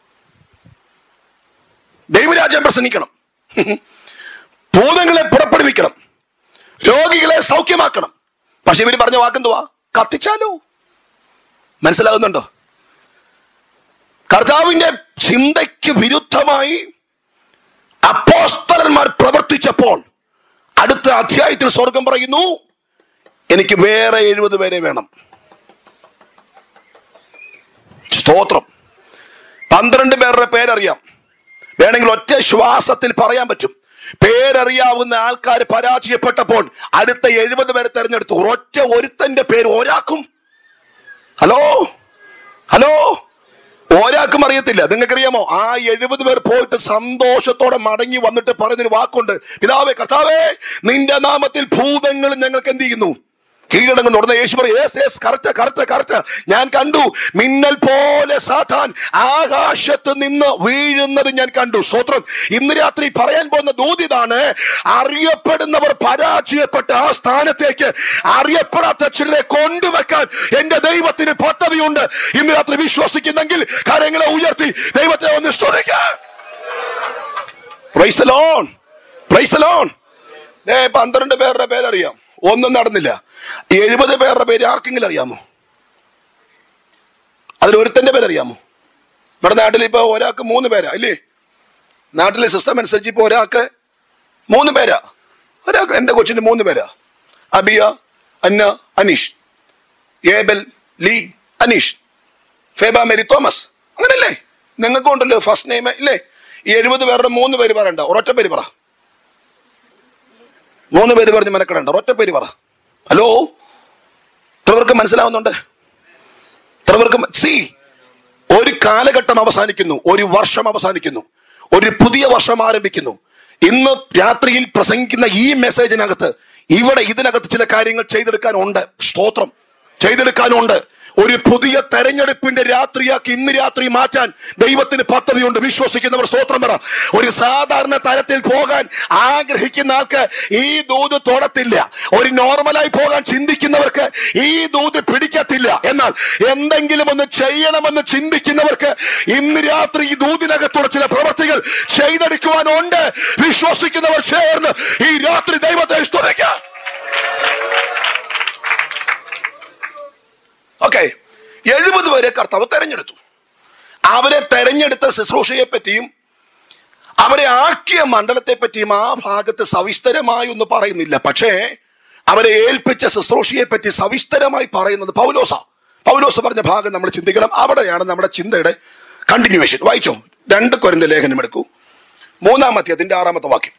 ദൈവരാജ്യം പ്രസംഗിക്കണം ഭൂതങ്ങളെ പുറപ്പെടുവിക്കണം രോഗികളെ സൗഖ്യമാക്കണം പക്ഷെ ഇവര് പറഞ്ഞ വാക്കെന്തുവാ കത്തിച്ചാലോ മനസ്സിലാകുന്നുണ്ടോ കർത്താവിന്റെ ചിന്തയ്ക്ക് വിരുദ്ധമായി അപ്പോസ്തലന്മാർ പ്രവർത്തിച്ചപ്പോൾ അടുത്ത അധ്യായത്തിൽ സ്വർഗം പറയുന്നു എനിക്ക് വേറെ എഴുപത് പേരെ വേണം സ്തോത്രം പന്ത്രണ്ട് പേരുടെ പേരറിയാം വേണമെങ്കിൽ ഒറ്റ ശ്വാസത്തിൽ പറയാൻ പറ്റും പേരറിയാവുന്ന ആൾക്കാർ പരാജയപ്പെട്ടപ്പോൾ അടുത്ത എഴുപത് പേരെ തെരഞ്ഞെടുത്തു ഒറ്റ ഒരുത്തന്റെ പേര് ഒരാൾക്കും ഹലോ ഹലോ ഒരാൾക്കും അറിയത്തില്ല നിങ്ങൾക്കറിയാമോ ആ എഴുപത് പേർ പോയിട്ട് സന്തോഷത്തോടെ മടങ്ങി വന്നിട്ട് പറഞ്ഞൊരു വാക്കുണ്ട് പിതാവേ കർത്താവേ നിന്റെ നാമത്തിൽ ഭൂതങ്ങൾ ഞങ്ങൾക്ക് എന്ത് ചെയ്യുന്നു കീഴടങ്ങുന്നു ഉടനെ യേശു പറയും yes yes correct correct correct ഞാൻ കണ്ടു മിന്നൽ പോലെ സാധാൻ ആകാശത്ത് നിന്ന് വീഴുന്നത് ഞാൻ കണ്ടു സ്വത്രം ഇന്ന് രാത്രി പറയാൻ പോകുന്ന ദൂതിതാണ് അറിയപ്പെടുന്നവർ പരാജയപ്പെട്ട ആ സ്ഥാനത്തേക്ക് അറിയപ്പെടാത്ത ചിലരെ കൊണ്ടുവെക്കാൻ എന്റെ ദൈവത്തിന് പദ്ധതിയുണ്ട് ഇന്ന് രാത്രി വിശ്വസിക്കുന്നെങ്കിൽ കാര്യങ്ങളെ ഉയർത്തി ദൈവത്തെ ഒന്ന് സ്തുതിക്കാം പ്രൈസ് ലോൺ പ്രൈസ് ലോൺ ഏ പന്ത്രണ്ട് പേരുടെ പേരറിയാം ഒന്നും നടന്നില്ല എഴുപത് പേരുടെ പേര് ആർക്കെങ്കിലും അറിയാമോ അതിൽ ഒരുത്തന്റെ പേരറിയാമോ നമ്മുടെ നാട്ടിൽ ഇപ്പൊ ഒരാൾക്ക് മൂന്ന് പേരാ അല്ലേ നാട്ടിലെ സിസ്റ്റം അനുസരിച്ച് ഇപ്പൊ ഒരാൾക്ക് മൂന്ന് പേരാ ഒരാൾക്ക് എന്റെ കൊച്ചിന് മൂന്ന് പേരാ Abiya Anna Aneesh Abel Lee Aneesh Phoebe Mary Thomas അങ്ങനല്ലേ നിങ്ങൾക്കും ഉണ്ടല്ലോ ഫസ്റ്റ് നെയിം ഇല്ലേ ഈ എഴുപത് പേരുടെ മൂന്ന് പേര് പറയണ്ട ഒരൊറ്റ പേര് പറ മൂന്ന് പേര് പറഞ്ഞ് മെനക്കെടണ്ട ഒരൊറ്റ പേര് പറ ഹലോ ഇത്രവർക്ക് മനസ്സിലാവുന്നുണ്ട് ഇത്രവർക്ക് സി ഒരു കാലഘട്ടം അവസാനിക്കുന്നു ഒരു വർഷം അവസാനിക്കുന്നു ഒരു പുതിയ വർഷം ആരംഭിക്കുന്നു ഇന്ന് രാത്രിയിൽ പ്രസംഗിക്കുന്ന ഈ മെസ്സേജിനകത്ത് ഇവിടെ ഇതിനകത്ത് ചില കാര്യങ്ങൾ ചെയ്തെടുക്കാനുണ്ട് സ്തോത്രം ചെയ്തെടുക്കാനുണ്ട് ഒരു പുതിയ തെരഞ്ഞെടുപ്പിന്റെ രാത്രിയാക്കി ഇന്ന് രാത്രി മാറ്റാൻ ദൈവത്തിന് പദ്ധതിയുണ്ട് വിശ്വസിക്കുന്നവർ സ്തോത്രം പറ ഒരു സാധാരണ തലത്തിൽ പോകാൻ ആഗ്രഹിക്കുന്ന ആൾക്ക് ഈ ദൂത് തൊടത്തില്ല ഒരു നോർമലായി പോകാൻ ചിന്തിക്കുന്നവർക്ക് ഈ ദൂത് പിടിക്കത്തില്ല എന്നാൽ എന്തെങ്കിലും ഒന്ന് ചെയ്യണമെന്ന് ചിന്തിക്കുന്നവർക്ക് ഇന്ന് രാത്രി ഈ ദൂതിനകത്തുള്ള ചില പ്രവർത്തികൾ ചെയ്തെടുക്കുവാനുണ്ട് വിശ്വസിക്കുന്നവർ ചേർന്ന് ഈ രാത്രി ദൈവത്തെ സ്തുതിക്കാം ഓക്കെ എഴുപത് പേരെ കർത്താവ് തെരഞ്ഞെടുത്തു അവരെ തെരഞ്ഞെടുത്ത ശുശ്രൂഷയെ പറ്റിയും അവരെ ആക്കിയ മണ്ഡലത്തെ പറ്റിയും ആ ഭാഗത്ത് സവിസ്തരമായി ഒന്നും പറയുന്നില്ല പക്ഷേ അവരെ ഏൽപ്പിച്ച ശുശ്രൂഷയെ പറ്റി സവിസ്തരമായി പറയുന്നത് പൗലോസ പൗലോസ് പറഞ്ഞ ഭാഗം നമ്മൾ ചിന്തിക്കണം അവിടെയാണ് നമ്മുടെ ചിന്തയുടെ കണ്ടിന്യൂവേഷൻ വായിച്ചോ രണ്ട് കൊരന്റെ ലേഖനം എടുക്കൂ മൂന്നാമത്തെ അതിന്റെ ആറാമത്തെ വാക്യം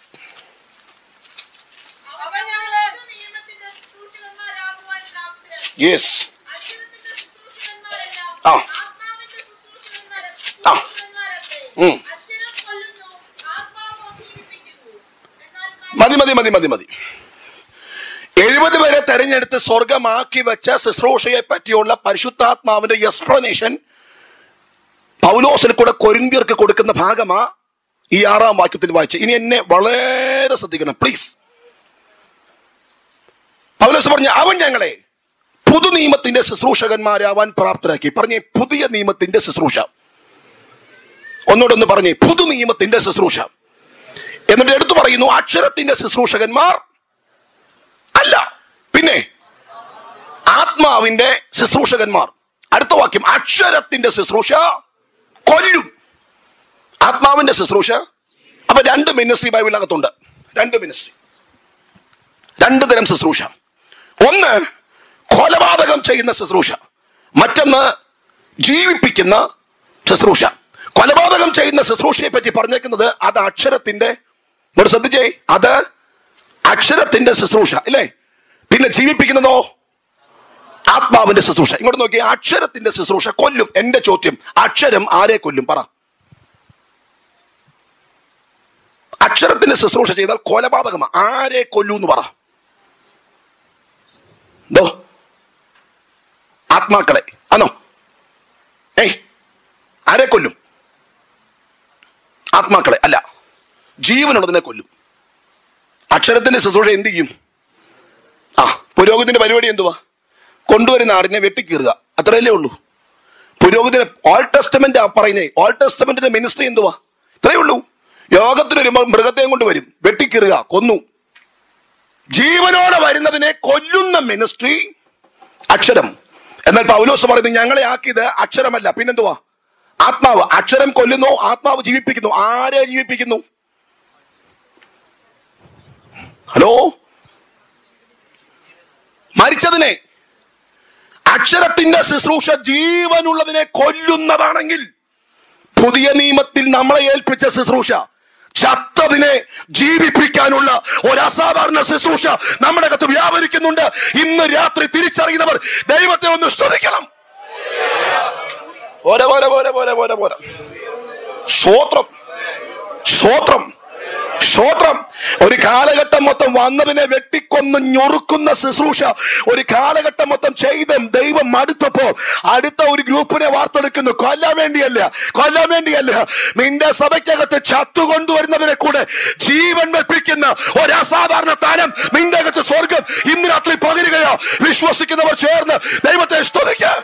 അവൻ ഞങ്ങളെ നിയമത്തിന്റെ ശുശ്രൂഷകന്മാരാകുവാൻ പ്രാപ്തരാക്കി. യെസ് അക്ഷരത്തിന്റെ ശുശ്രൂഷകന്മാരെല്ലാം ആ. ആത്മാവിന്റെ ശുശ്രൂഷകന്മാരെ- ആ. ശുശ്രൂഷകന്മാരത്രേ. ഉം. അക്ഷരം കൊല്ലുന്നു, ആത്മാവോ ജീവിപ്പിക്കുന്നു. എന്നാൽ മതി മതി മതി മതി മതി എഴുപത് പേരെ തെരഞ്ഞെടുത്ത് സ്വർഗമാക്കി വെച്ച ശുശ്രൂഷയെ പറ്റിയുള്ള പരിശുദ്ധാത്മാവിന്റെ എക്സ്പ്ലനേഷൻ പൗലോസിൽ കൂടെ കൊരിന്തിയർക്ക് കൊടുക്കുന്ന ഭാഗമാ ഈ ആറാം വാക്യത്തിൽ വായിച്ച് ഇനി എന്നെ വളരെ ശ്രദ്ധിക്കണം പ്ലീസ് പൗലോസ് പറഞ്ഞ അവൻ ഞങ്ങളെ പുതു നിയമത്തിന്റെ ശുശ്രൂഷകന്മാരാവാൻ പ്രാപ്തരാക്കി പറഞ്ഞേ പുതിയ നിയമത്തിന്റെ ശുശ്രൂഷ ഒന്നുകൂടെ ഒന്ന് പറഞ്ഞേ പുതു നിയമത്തിന്റെ ശുശ്രൂഷ എന്നിട്ട് എടുത്തു പറയുന്നു അക്ഷരത്തിന്റെ ശുശ്രൂഷകന്മാർ അല്ല പിന്നെ ആത്മാവിന്റെ ശുശ്രൂഷകന്മാർ അടുത്ത വാക്യം അക്ഷരത്തിന്റെ ശുശ്രൂഷ കൊല്ലും ആത്മാവിന്റെ ശുശ്രൂഷ അപ്പൊ രണ്ട് മിനിസ്ട്രി ബൈബിളിനകത്തുണ്ട് രണ്ട് മിനിസ്ട്രി രണ്ട് തരം ശുശ്രൂഷ ഒന്ന് കൊലപാതകം ചെയ്യുന്ന ശുശ്രൂഷ മറ്റൊന്ന് ജീവിപ്പിക്കുന്ന ശുശ്രൂഷ കൊലപാതകം ചെയ്യുന്ന ശുശ്രൂഷയെ പറ്റി പറഞ്ഞേക്കുന്നത് അത് അക്ഷരത്തിന്റെ ഇവിടെ ശ്രദ്ധിച്ചേ അത് അക്ഷരത്തിന്റെ ശുശ്രൂഷ ഇല്ലേ പിന്നെ ജീവിപ്പിക്കുന്നതോ ആത്മാവിന്റെ ശുശ്രൂഷ ഇങ്ങോട്ട് നോക്കി അക്ഷരത്തിന്റെ ശുശ്രൂഷ കൊല്ലും എന്റെ ചോദ്യം അക്ഷരം ആരെ കൊല്ലും പറ അക്ഷരത്തിന്റെ ശുശ്രൂഷ ചെയ്താൽ കൊലപാതകമാ ആരെ കൊല്ലൂ എന്ന് പറ ദോ ആത്മാക്കളെ ആണോ ഏയ് ആരെ കൊല്ലും ആത്മാക്കളെ അല്ല ജീവനുള്ളതിനെ കൊല്ലും അക്ഷരത്തിന്റെ ശുശ്രൂഷ എന്ത് ചെയ്യും ആ പുരോഗതിന്റെ പരിപാടി എന്തുവാ കൊണ്ടുവരുന്ന ആടിനെ വെട്ടിക്കീറുക അത്രയല്ലേ ഉള്ളൂ പുരോഗതിന് ഓൾ ടെസ്റ്റമെന്റ് പറയുന്നേ ഓൾ ടെസ്റ്റമെന്റിന്റെ മിനിസ്ട്രി എന്തുവാ ഇത്രയേ ഉള്ളൂ യോഗത്തിനൊരു മ- മൃഗത്തെയും കൊണ്ടുവരും വെട്ടിക്കീറുക കൊന്നു ജീവനോടെ വരുന്നതിനെ കൊല്ലുന്ന മിനിസ്ട്രി അക്ഷരം എന്നാൽ പൗലോസ് പറയുന്നത് ഞങ്ങളെ ആക്കിയത് അക്ഷരമല്ല പിന്നെന്തുവാ ആത്മാവ് അക്ഷരം കൊല്ലുന്നു ആത്മാവ് ജീവിപ്പിക്കുന്നു ആരെ ജീവിപ്പിക്കുന്നു ഹലോ മരിച്ചതിനെ അക്ഷരത്തിന്റെ ശുശ്രൂഷ ജീവനുള്ളതിനെ കൊല്ലുന്നതാണെങ്കിൽ പുതിയ നിയമത്തിൽ നമ്മളെ ഏൽപ്പിച്ച ശുശ്രൂഷ ചത്തതിനെ ജീവിപ്പിക്കാനുള്ള ഒരു അസാധാരണ ശുശ്രൂഷ നമ്മുടെ അകത്ത് വ്യാപരിക്കുന്നുണ്ട് ഇന്ന് രാത്രി തിരിച്ചറിയുന്നവർ ദൈവത്തെ ഒന്ന് സ്തുതിക്കണം പോരെ പോരെ പോരെ പോരെ പോരെ പോരെ സ്തോത്രം സ്തോത്രം സ്തോത്രം ഒരു കാലഘട്ടം മൊത്തം വന്നതിനെ വെട്ടിക്കൊന്ന് ഞൊറുക്കുന്ന ശുശ്രൂഷ ഒരു കാലഘട്ടം മൊത്തം ചെയ്ത് ദൈവം മടുത്തപ്പോ അടുത്ത ഒരു ഗ്രൂപ്പിനെ വാർത്തെടുക്കുന്നു കൊല്ലാൻ വേണ്ടിയല്ല കൊല്ലാൻ വേണ്ടിയല്ല നിന്റെ സഭയ്ക്കകത്ത് ചത്തുകൊണ്ടുവരുന്നതിനെ കൂടെ ജീവൻ വെപ്പിക്കുന്ന ഒരു അസാധാരണ താരം നിന്റെ അകത്ത് സ്വർഗം ഇന്ന് രാത്രി പകരുകയോ വിശ്വസിക്കുന്നവർ ചേർന്ന് ദൈവത്തെ സ്തുതിക്കുക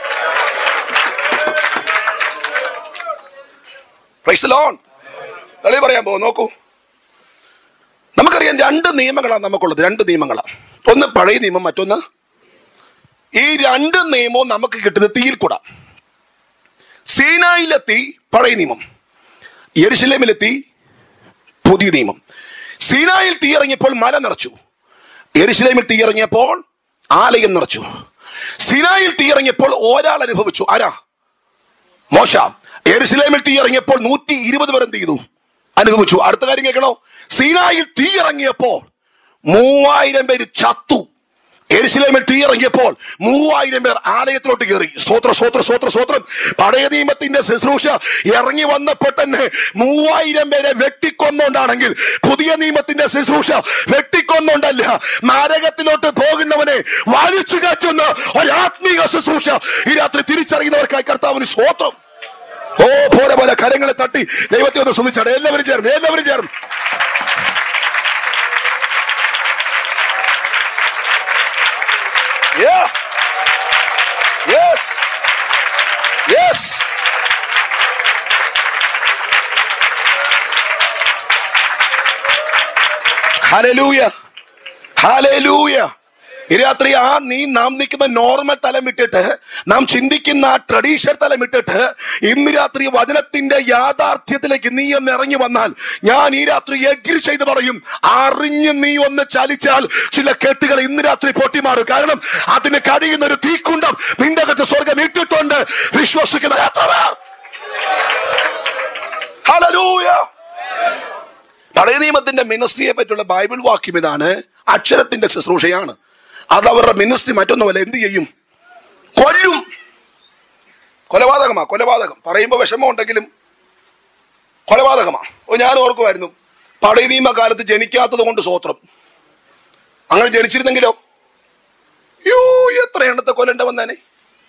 Praise the Lord. തെളിവ് പറയാൻ പോകും നോക്കൂ നമുക്കറിയാം രണ്ട് നിയമങ്ങളാണ് നമുക്കുള്ളത് രണ്ട് നിയമങ്ങളാണ് ഒന്ന് പഴയ നിയമം മറ്റൊന്ന് ഈ രണ്ട് നിയമവും നമുക്ക് കിട്ടുന്നത് തീയിൽ കൂടാ സീനായിലെത്തി പഴയ നിയമം യെരുശലേമിലെത്തി പുതിയ നിയമം സീനായിൽ തീയിറങ്ങിയപ്പോൾ മല നിറച്ചു യെരുശലേമിൽ തീയിറങ്ങിയപ്പോൾ ആലയം നിറച്ചു സീനായിൽ തീയിറങ്ങിയപ്പോൾ ഒരാൾ അനുഭവിച്ചു ആരാ മോശ എരുസലേമിൽ തീ ഇറങ്ങിയപ്പോൾ നൂറ്റി ഇരുപത് പേർ എന്ത് ചെയ്തു അനുഭവിച്ചു അടുത്ത കാര്യം കേൾക്കണോ സീനായിൽ തീ ഇറങ്ങിയപ്പോൾ മൂവായിരം പേര് ചത്തു എരിശിലേമിൽ തീ ഇറങ്ങിയപ്പോൾ മൂവായിരം പേർ ആലയത്തിലോട്ട് കയറി സ്തോത്ര സ്തോത്ര സ്തോത്ര സ്തോത്രം പഴയ നിയമത്തിന്റെ ശുശ്രൂഷ ഇറങ്ങി വന്നപ്പോൾ തന്നെ മൂവായിരം പേരെ വെട്ടിക്കൊന്നുകൊണ്ടാണെങ്കിൽ പുതിയ നിയമത്തിന്റെ ശുശ്രൂഷ വെട്ടിക്കൊന്നുകൊണ്ടല്ല നരകത്തിലോട്ട് പോകുന്നവനെ വലിച്ചു കയറ്റുന്ന ഒരു ആത്മീക ശുശ്രൂഷ ഈ രാത്രി തിരിച്ചറിയുന്നവർക്കായി കർത്താവിന് സ്തോത്രം ഓ പോലെ പോലെ കരങ്ങളെ തട്ടി ദൈവത്തെ ഒന്ന് ശ്രമിച്ചാണ് എല്ലാവരും ചേർന്ന് എല്ലാവരും ചേർന്ന് Yeah. Yes. Yes. Hallelujah. Hallelujah. ഈ രാത്രി ആ നീ നാം നിൽക്കുന്ന നോർമൽ തലം ഇട്ടിട്ട് നാം ചിന്തിക്കുന്ന ആ ട്രഡീഷണൽ തലം ഇട്ടിട്ട് ഇന്ന് രാത്രി വചനത്തിന്റെ യാഥാർത്ഥ്യത്തിലേക്ക് നീ ഒന്ന് ഇറങ്ങി വന്നാൽ ഞാൻ ഈ രാത്രി എഗ്രി ചെയ്ത് പറയും അറിഞ്ഞ് നീ ഒന്ന് ചലിച്ചാൽ ചില കെട്ടുകൾ ഇന്ന് രാത്രി പൊട്ടിമാറും കാരണം അതിന് കഴിയുന്ന ഒരു തീക്കുണ്ടം നിന്റെ അകത്ത് സ്വർഗം ഇട്ടിട്ടുണ്ട് വിശ്വസിക്കുന്ന എത്ര പേർ Hallelujah. പഴയ നിയമത്തിന്റെ മിനിസ്ട്രിയെ പറ്റിയുള്ള ബൈബിൾ വാക്യം ഇതാണ് അക്ഷരത്തിന്റെ ശുശ്രൂഷയാണ് അത് അവരുടെ മിനിസ്ട്രി മറ്റൊന്നുമല്ല എന്ത് ചെയ്യും കൊല്ലും കൊലപാതകമാ കൊലപാതകം പറയുമ്പോൾ വിഷമം ഉണ്ടെങ്കിലും കൊലപാതകമാ ഓ ഞാൻ ഓർക്കുമായിരുന്നു പഴയ നിയമകാലത്ത് ജനിക്കാത്തത് കൊണ്ട് സ്വോത്രം അങ്ങനെ ജനിച്ചിരുന്നെങ്കിലോ യോ എത്ര എണ്ണത്തെ കൊല്ലണ്ട വന്നേനെ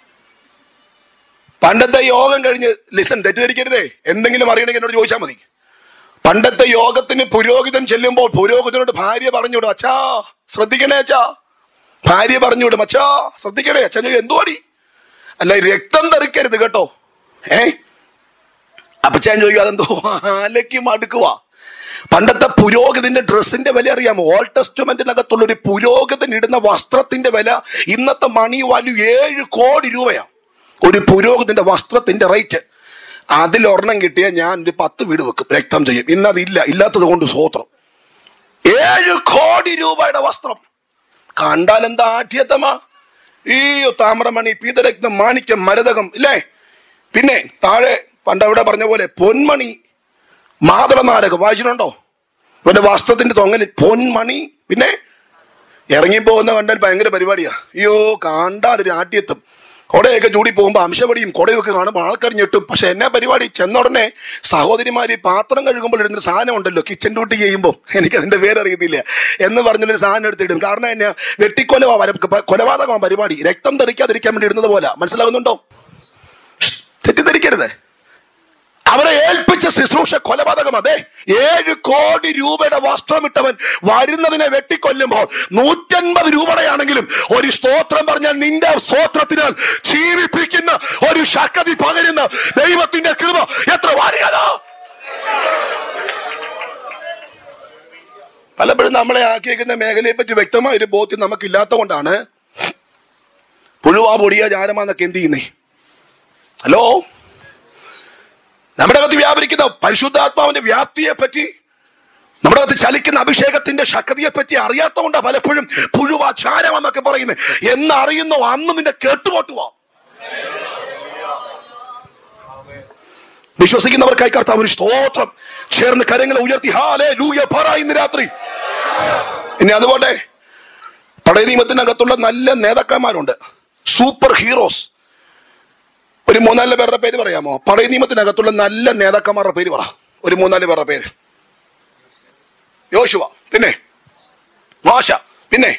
പണ്ടത്തെ യോഗം കഴിഞ്ഞ് ലിസൺ തെറ്റിദ്ധരിക്കരുതേ എന്തെങ്കിലും അറിയണമെങ്കിൽ എന്നോട് ചോദിച്ചാൽ മതി പണ്ടത്തെ യോഗത്തിന് പുരോഹിതൻ ചെല്ലുമ്പോൾ പുരോഹിതനോട് ഭാര്യ പറഞ്ഞുവിടും അച്ഛാ ശ്രദ്ധിക്കണേ അച്ഛാ ഭാര്യ പറഞ്ഞുവിടും അച്ഛാ ശ്രദ്ധിക്കണേ അച്ഛൻ എന്തുവാടി അല്ല രക്തം തെറിക്കരുത് കേട്ടോ ഏ അപ്പച്ചാൻ ചോദിക്കും അതെന്തോ ആലയ്ക്ക് മടുക്കുവാ പണ്ടത്തെ പുരോഹിതന്റെ ഡ്രസ്സിന്റെ വില അറിയാമോ ഓൾഡ് ടെസ്റ്റ്മെന്റിനകത്തുള്ള ഒരു പുരോഹിതൻ ഇടുന്ന വസ്ത്രത്തിന്റെ വില ഇന്നത്തെ മണി വാല്യൂ ഏഴ് കോടി രൂപയാ ഒരു പുരോഹിതന്റെ വസ്ത്രത്തിന്റെ റേറ്റ് അതിലൊരെണ്ണം കിട്ടിയ ഞാൻ ഒരു പത്ത് വീട് വെക്കും രക്തം ചെയ്യും ഇന്ന് അതില്ല ഇല്ലാത്തത് കൊണ്ട് സ്വോത്രം ഏഴ് കോടി രൂപയുടെ വസ്ത്രം കണ്ടാൽ എന്താ ആഠ്യത്തമാ ഈ താമ്രമണി പീതരക്തം മാണിക്യം മരതകം ഇല്ലേ പിന്നെ താഴെ പണ്ട് അവിടെ പറഞ്ഞ പോലെ പൊന്മണി മാതളനാരകം വായിച്ചിട്ടുണ്ടോ ഇവന്റെ വസ്ത്രത്തിന്റെ തൊങ്ങലിൽ പൊന്മണി പിന്നെ ഇറങ്ങിപ്പോകുന്ന കണ്ടാൽ ഭയങ്കര പരിപാടിയാ അയ്യോ കണ്ടാൽ ഒരു ആട്യത്വം കൊടയൊക്കെ ചൂടി പോകുമ്പോൾ അംശപടിയും കൊടയൊക്കെ കാണുമ്പോൾ ആൾക്കാർ ഞെട്ടും പക്ഷെ എന്നാ പരിപാടി ചെന്ന ഉടനെ സഹോദരിമാര് ഈ പാത്രം കഴുകുമ്പോൾ ഇടുന്നൊരു സാധനം ഉണ്ടല്ലോ കിച്ചൺ ഡ്യൂട്ടി ചെയ്യുമ്പോൾ എനിക്ക് അതിന്റെ പേരറിയത്തില്ല എന്ന് പറഞ്ഞൊരു സാധനം എടുത്തിടും കാരണം എന്നാ വെട്ടിക്കൊലവാ വര- കൊലപാതകമാണ് പരിപാടി രക്തം തെറിക്കാതിരിക്കാൻ വേണ്ടി ഇടുന്നത് പോലെ മനസ്സിലാവുന്നുണ്ടോ തെറ്റിദ്ധരിക്കരുത് അവരെ ഏൽപ്പിച്ച ശുശ്രൂഷ കൊലപാതകം അതെ ഏഴ് കോടി രൂപയുടെ വസ്ത്രമിട്ടവൻ വരുന്നതിനെ വെട്ടിക്കൊല്ലുമ്പോൾ നൂറ്റൻപത് രൂപയുടെയാണെങ്കിലും ഒരു സ്തോത്രം പറഞ്ഞാൽ നിന്റെ സ്തോത്രത്തിനാൽ ജീവിപ്പിക്കുന്ന ഒരു ശക്തി പകരുന്ന ദൈവത്തിന്റെ കൃപ എത്ര വലിയതാ പലപ്പോഴും നമ്മളെ ആക്കിയേക്കുന്ന മേഖലയെ പറ്റി വ്യക്തമായ ഒരു ബോധ്യം നമുക്കില്ലാത്ത കൊണ്ടാണ് പുഴുവാ പൊടിയ ജാനമാന്നൊക്കെ എന്ത് ചെയ്യുന്നേ ഹലോ നമ്മുടെ അകത്ത് വ്യാപരിക്കുന്ന പരിശുദ്ധാത്മാവിന്റെ വ്യാപ്തിയെ പറ്റി നമ്മുടെ അകത്ത് ചലിക്കുന്ന അഭിഷേകത്തിന്റെ ശക്തിയെ പറ്റി അറിയാത്തതുകൊണ്ടാണ് പലപ്പോഴും പുഴുവാചാരം എന്നൊക്കെ പറയുന്നത് എന്നറിയുന്നോ അന്ന് നിന്റെ കേട്ടുപോട്ടുവാ വിശ്വസിക്കുന്നവർക്കായി കർത്താവ് ഒരു സ്തോത്രം ചേർന്ന് കരങ്ങളെ ഉയർത്തി ഹാലേ ലൂയ പറ ഇന്ന് രാത്രി ഇനി അതുപോലെ പഴയ നിയമത്തിനകത്തുള്ള നല്ല നേതാക്കന്മാരുണ്ട് സൂപ്പർ ഹീറോസ് ഒരു മൂന്നാല് പേരുടെ പേര് പറയാമോ പഴയ നിയമത്തിനകത്തുള്ള നല്ല നേതാക്കന്മാരുടെ പേര് പറ ഒരു മൂന്നാല് പേരുടെ പേര് യോശുവ പിന്നെ മോശ പിന്നെ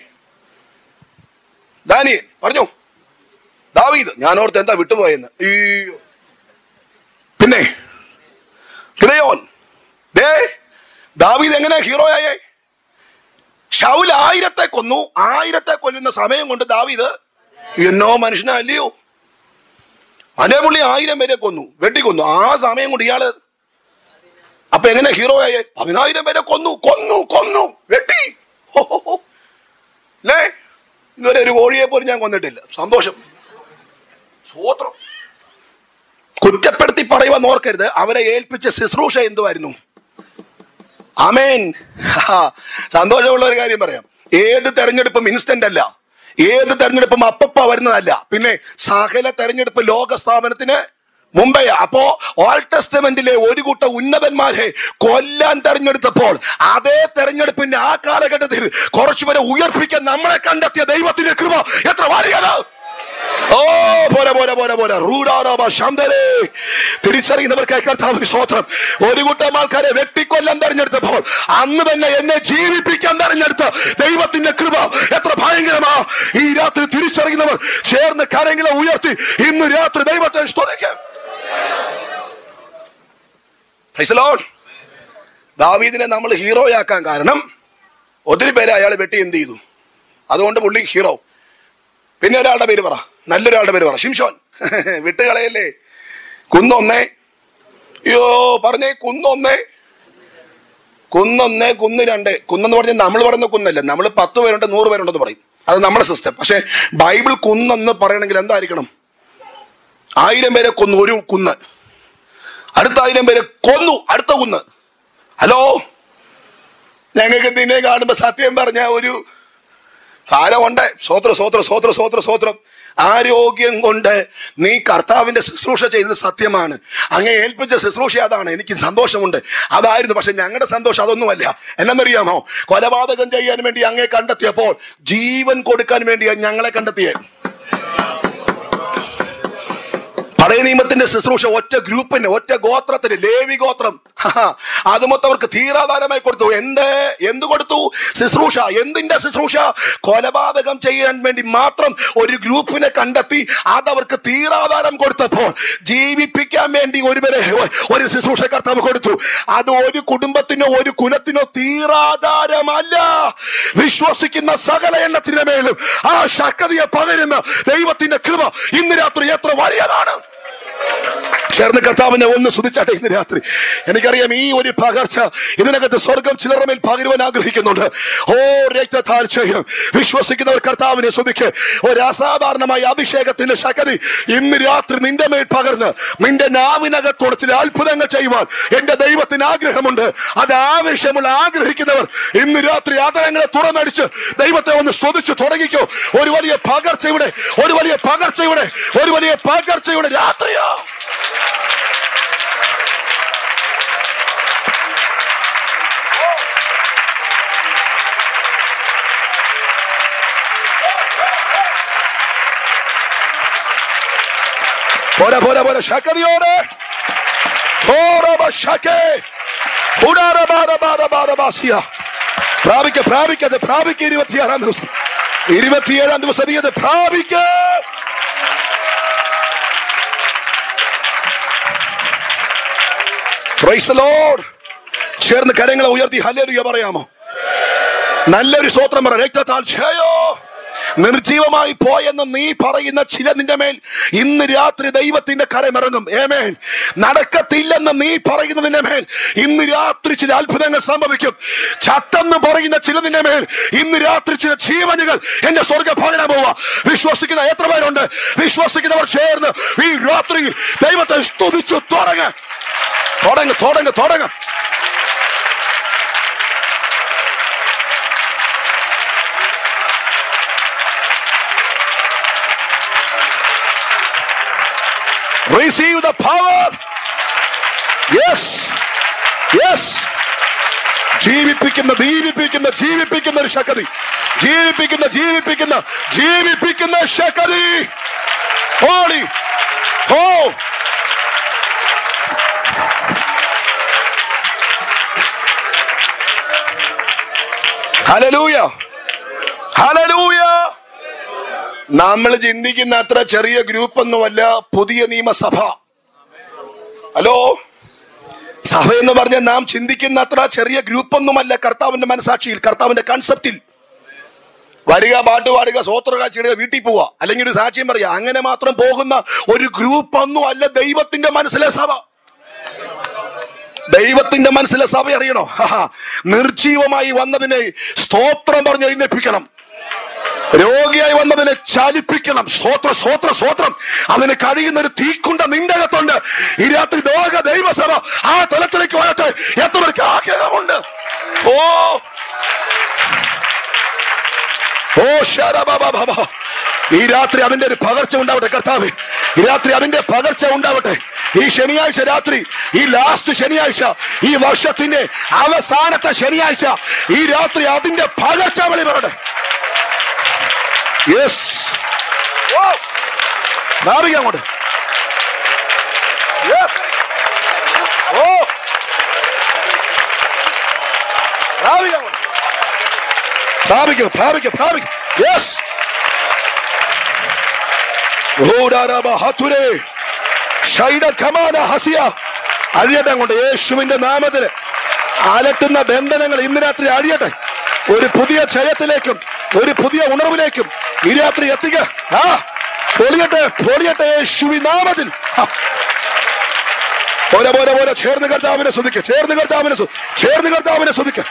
ദാനിയൽ പറഞ്ഞു ദാവീദ് ഞാൻ ഓർത്ത് എന്താ വിട്ടുപോയെന്ന് അയ്യോ പിന്നെ ഹൃദയോൻ ദേ ദാവീദ് എങ്ങനെ ഹീറോ ആയേ ഷൗൽ ആയിരത്തെ കൊന്നു ആയിരത്തെ കൊല്ലുന്ന സമയം കൊണ്ട് ദാവീദ് എന്നോ മനുഷ്യനല്ലയോ അനേപുള്ളി ആയിരം പേരെ കൊന്നു വെട്ടിക്കൊന്നു ആ സമയം കൊണ്ട് ഇയാള് അപ്പൊ എങ്ങനെ ഹീറോ ആയേ പതിനായിരം പേരെ കൊന്നു കൊന്നു കൊന്നു വെട്ടി ഹോ, ഹോ, ഹോ. അല്ലേ ഇതുവരെ ഒരു കോഴിയെ പോലും ഞാൻ കൊന്നിട്ടില്ല സന്തോഷം സ്വോത്രം കുറ്റപ്പെടുത്തി പറയുവാൻ ഓർക്കരുത് അവരെ ഏൽപ്പിച്ച ശുശ്രൂഷ എന്തുമായിരുന്നു അമേൻ ഹാ, സന്തോഷമുള്ള ഒരു കാര്യം പറയാം ഏത് തെരഞ്ഞെടുപ്പും ഇൻസ്റ്റന്റ് അല്ല ഏത് തെരഞ്ഞെടുപ്പും അപ്പപ്പ വരുന്നതല്ല പിന്നെ സകല തെരഞ്ഞെടുപ്പ് ലോക സ്ഥാപനത്തിന് മുമ്പേ അപ്പോ ഓൾ ടെസ്റ്റമെന്റിലെ ഒരു കൂട്ടം ഉന്നതന്മാരെ കൊല്ലാൻ തെരഞ്ഞെടുത്തപ്പോൾ അതേ തെരഞ്ഞെടുപ്പിന്റെ ആ കാലഘട്ടത്തിൽ കുറച്ചുപേരെ ഉയർപ്പിക്കാൻ നമ്മളെ കണ്ടെത്തിയ ദൈവത്തിന്റെ കൃപ എത്ര വലിയത് ഓ പോരെ പോരെ പോരെ പോരെ റൂഡാറാബ ശാന്തരേ തിരിച്ചറിയുന്നവർക്കായി കർത്താവിന് സ്തോത്രം ഒരു കൂട്ടം ആൾക്കാരെ വെട്ടിക്കൊല്ലാൻ തെരഞ്ഞെടുത്തപ്പോൾ അന്ന് തന്നെ എന്നെ ജീവിപ്പിക്കാൻ തെരഞ്ഞെടുത്ത ദൈവത്തിന്റെ കൃപ എത്ര ഭയങ്കരമാ ഈ രാത്രി തിരിച്ചറിയുന്നവർ ചേർന്ന് കരങ്ങളെ ഉയർത്തി ഇന്ന് രാത്രി ദൈവത്തെ സ്തുതിക്കാം Praise the Lord. ദാവീദിനെ നമ്മൾ ഹീറോയാക്കാൻ കാരണം ഒത്തിരി പേരെ അയാൾ വെട്ടി എന്ത് ചെയ്തു അതുകൊണ്ട് പുള്ളി ഹീറോ പിന്നെ ഒരാളുടെ പേര് പറ നല്ലൊരാളുടെ പേര് പറ ഷിംഷോൻ വിട്ടുകളയല്ലേ കുന്നൊന്നേ അയ്യോ പറഞ്ഞേ കുന്നൊന്നേ കുന്നൊന്നേ കുന്ന് രണ്ട് കുന്നെന്ന് പറഞ്ഞാൽ നമ്മൾ പറയുന്ന കുന്നല്ല നമ്മൾ പത്ത് പേരുണ്ട് നൂറ് പേരുണ്ടെന്ന് പറയും അത് നമ്മുടെ സിസ്റ്റം പക്ഷെ ബൈബിൾ കുന്നെന്ന് പറയണമെങ്കിൽ എന്തായിരിക്കണം ആയിരം പേരെ കൊന്നു ഒരു കുന്ന് അടുത്ത ആയിരം പേരെ കൊന്നു അടുത്ത കുന്ന് ഹലോ ഞങ്ങൾക്ക് നിന്നെ കാണുമ്പോ സത്യം പറഞ്ഞ ഒരു ഭാരമുണ്ട് സ്വോത്ര സ്വോത്ര സ്വോത്ര സ്വോത്ര സ്വോത്രം ആരോഗ്യം കൊണ്ട് നീ കർത്താവിന്റെ ശുശ്രൂഷ ചെയ്തത് സത്യമാണ് അങ്ങേ ഏൽപ്പിച്ച ശുശ്രൂഷ അതാണ് എനിക്ക് സന്തോഷമുണ്ട് അതായിരുന്നു പക്ഷെ ഞങ്ങളുടെ സന്തോഷം അതൊന്നുമല്ല എന്നറിയാമോ കൊലപാതകം ചെയ്യാൻ വേണ്ടി അങ്ങേ കണ്ടെത്തിയപ്പോൾ ജീവൻ കൊടുക്കാൻ വേണ്ടി ഞങ്ങളെ കണ്ടെത്തിയേ പഴയ നിയമത്തിന്റെ ശുശ്രൂഷ ഒറ്റ ഗ്രൂപ്പിന് ഒറ്റ ഗോത്രത്തിന് ലേവി ഗോത്രം ഹാ, അത് മൊത്തം അവർക്ക് തീരാധാരമായി കൊടുത്തു എന്ത് എന്ത് കൊടുത്തു ശുശ്രൂഷ എന്തിന്റെ ശുശ്രൂഷ കൊലപാതകം ചെയ്യാൻ വേണ്ടി മാത്രം ഒരു ഗ്രൂപ്പിനെ കണ്ടെത്തി അത് അവർക്ക് തീരാധാരം കൊടുത്തപ്പോൾ ജീവിപ്പിക്കാൻ വേണ്ടി ഒരുവരെ ഒരു ശുശ്രൂഷ കർത്താവ് കൊടുത്തു അത് ഒരു കുടുംബത്തിനോ ഒരു കുലത്തിനോ തീരാധാരമല്ല വിശ്വസിക്കുന്ന സകല എണ്ണത്തിന് മേലും ആ ശക്തിയെ പകരുന്ന ദൈവത്തിന്റെ കൃപ ഇന്ന് രാത്രി എത്ര വലിയതാണ് ചേർന്ന് കർത്താവിനെ ഒന്ന് സ്തുതിച്ചാട്ടെ ഇന്ന് രാത്രി എനിക്കറിയാം ഈ ഒരു പകർച്ച ഇതിനകത്ത് സ്വർഗം ചിലരുടെ മേൽ പകരുവാൻ ആഗ്രഹിക്കുന്നുണ്ട് ഓ രക്തതാഴ്ചയും വിശ്വസിക്കുന്നവർ കർത്താവിനെ സ്തുതിക്ക് ഒരു അസാധാരണമായ അഭിഷേകത്തിന്റെ ശക്തി ഇന്ന് രാത്രി നിന്റെ മേൽ പകർന്ന് നിന്റെ നാവിനകത്തോട് ചില അത്ഭുതങ്ങൾ ചെയ്യുവാൻ എന്റെ ദൈവത്തിന് ആഗ്രഹമുണ്ട് അത് ആവശ്യമുള്ള ആഗ്രഹിക്കുന്നവർ ഇന്ന് രാത്രി ആദരങ്ങളെ തുറന്നടിച്ച് ദൈവത്തെ ഒന്ന് സ്തുതിച്ച് തുടങ്ങിക്കോ ഒരു വലിയ പകർച്ചയുടെ ഒരു വലിയ പകർച്ചയുടെ ഒരു വലിയ പകർച്ചയുടെ രാത്രിയോ പോരാ പോരാ പോരാ ശക്തിയോടെ ഹോറബ ശകേ. ഹുഡാരബാരബാരബാരബാസിയ. പ്രാപിക്ക പ്രാപിക്ക അത് പ്രാപിക്ക ഇരുപത്തിയാറാം ദിവസം ഇരുപത്തിയേഴാം ദിവസം നീ അത് പ്രാപിക്ക Praise the Lord. ചേർന്ന് കരങ്ങളെ ഉയർത്തി ഹല്ലേലൂയ പറയാമോ നല്ലൊരു സ്വോത്രം പറ രക്തത്താൽ ക്ഷയോ നിർജീവമായി പോയെന്ന് നീ പറയുന്ന ചില നിന്റെ മേൽ ഇന്ന് രാത്രി ദൈവത്തിന്റെ കരമിറങ്ങും ഏമേൻ നടക്കത്തില്ലെന്ന് നീ പറയുന്നതിന്റെ മേൽ ഇന്ന് രാത്രി ചില അത്ഭുതങ്ങൾ സംഭവിക്കും ചട്ടെന്ന് പറയുന്ന ചില നിന്റെ മേൽ ഇന്ന് രാത്രി ചില ജീവനുകൾ എന്റെ സ്വർഗ ഭവന പോവാ വിശ്വസിക്കുന്ന എത്ര പേരുണ്ട് വിശ്വസിക്കുന്നവർ ചേർന്ന് ഈ രാത്രിയിൽ ദൈവത്തെ സ്തുതിച്ചു തുടങ്ങ തുടങ്ങ തുടങ്ങ തുടങ്ങ receive the power yes yes ജീവിപ്പിക്കുന്ന ജീവിപ്പിക്കുന്ന ജീവിപ്പിക്കുന്ന ഒരു ശക്തി ജീവിപ്പിക്കുന്ന ജീവിപ്പിക്കുന്ന ജീവിപ്പിക്കുന്ന ശക്തി ഹോളി ഹോ ഹലലൂയ ഹലലൂയ നമ്മൾ ചിന്തിക്കുന്ന അത്ര ചെറിയ ഗ്രൂപ്പൊന്നുമല്ല പുതിയ നിയമസഭ ഹലോ സഭ എന്ന് പറഞ്ഞാൽ നാം ചിന്തിക്കുന്ന അത്ര ചെറിയ ഗ്രൂപ്പൊന്നുമല്ല കർത്താവിന്റെ മനസാക്ഷിയിൽ കർത്താവിന്റെ കൺസെപ്റ്റിൽ വരിക പാട്ട് പാടുക സ്വോത്ര കാഴ്ചയിടുക വീട്ടിൽ പോവുക അല്ലെങ്കിൽ ഒരു സാക്ഷ്യം പറയുക അങ്ങനെ മാത്രം പോകുന്ന ഒരു ഗ്രൂപ്പ് ഒന്നും അല്ല ദൈവത്തിന്റെ മനസ്സിലെ സഭ ദൈവത്തിന്റെ മനസ്സിലെ സഭ അറിയണോ ഹാ, നിർജീവമായി വന്നതിനെ സ്തോത്രം പറഞ്ഞ് എഴുന്നേൽപ്പിക്കണം രോഗിയായി വന്നതിനെ ചലിപ്പിക്കണം സ്വോത്ര സ്വോത്ര സ്വോത്രം അതിന് കഴിയുന്ന ഒരു തീക്കുണ്ട നിന്റെ അകത്തുണ്ട് ഈ രാത്രി ലോക ദൈവസഭ ആ തലത്തിലേക്ക് വരട്ടെ എത്രവർക്ക് ആഗ്രഹമുണ്ട് ഓ ഓ ശരബബബബ. ഈ രാത്രി അതിന്റെ ഒരു പകർച്ച ഉണ്ടാവട്ടെ കർത്താവ് ഈ രാത്രി അതിന്റെ പകർച്ച ഉണ്ടാവട്ടെ ഈ ശനിയാഴ്ച രാത്രി ഈ ലാസ്റ്റ് ശനിയാഴ്ച ഈ വർഷത്തിന്റെ അവസാനത്തെ ശനിയാഴ്ച ഈ രാത്രി അതിന്റെ പകർച്ച വെളി പറയട്ടെ യെസ് പ്രാപിക്കാം അങ്ങോട്ട് യെസ് ഓ പ്രാപിക്കാം അങ്ങോട്ട് പ്രാപിക്കുക പ്രാപിക്കുക പ്രാപിക്കുക യെസ് അഴിയട്ടെ അങ്ങോട്ട് യേശുവിന്റെ നാമത്തിൽ അലട്ടുന്ന ബന്ധനങ്ങൾ ഇന്ന് രാത്രി അഴിയട്ടെ ഒരു പുതിയ ജയത്തിലേക്കും ഒരു പുതിയ ഉണർവിലേക്കും ഈ രാത്രി എത്തിക്കുക ആ പൊളിയട്ടെ പൊളിയട്ടെ യേശുവി നാമത്തിൽ ആ. പോരെ പോരെ പോരെ ചേർന്ന് കർത്താവിനെ ശ്രദ്ധിക്കുക ചേർന്ന് കർത്താവിനെ സ്തു- ചേർന്ന് കർത്താവിനെ ശ്രദ്ധിക്കുക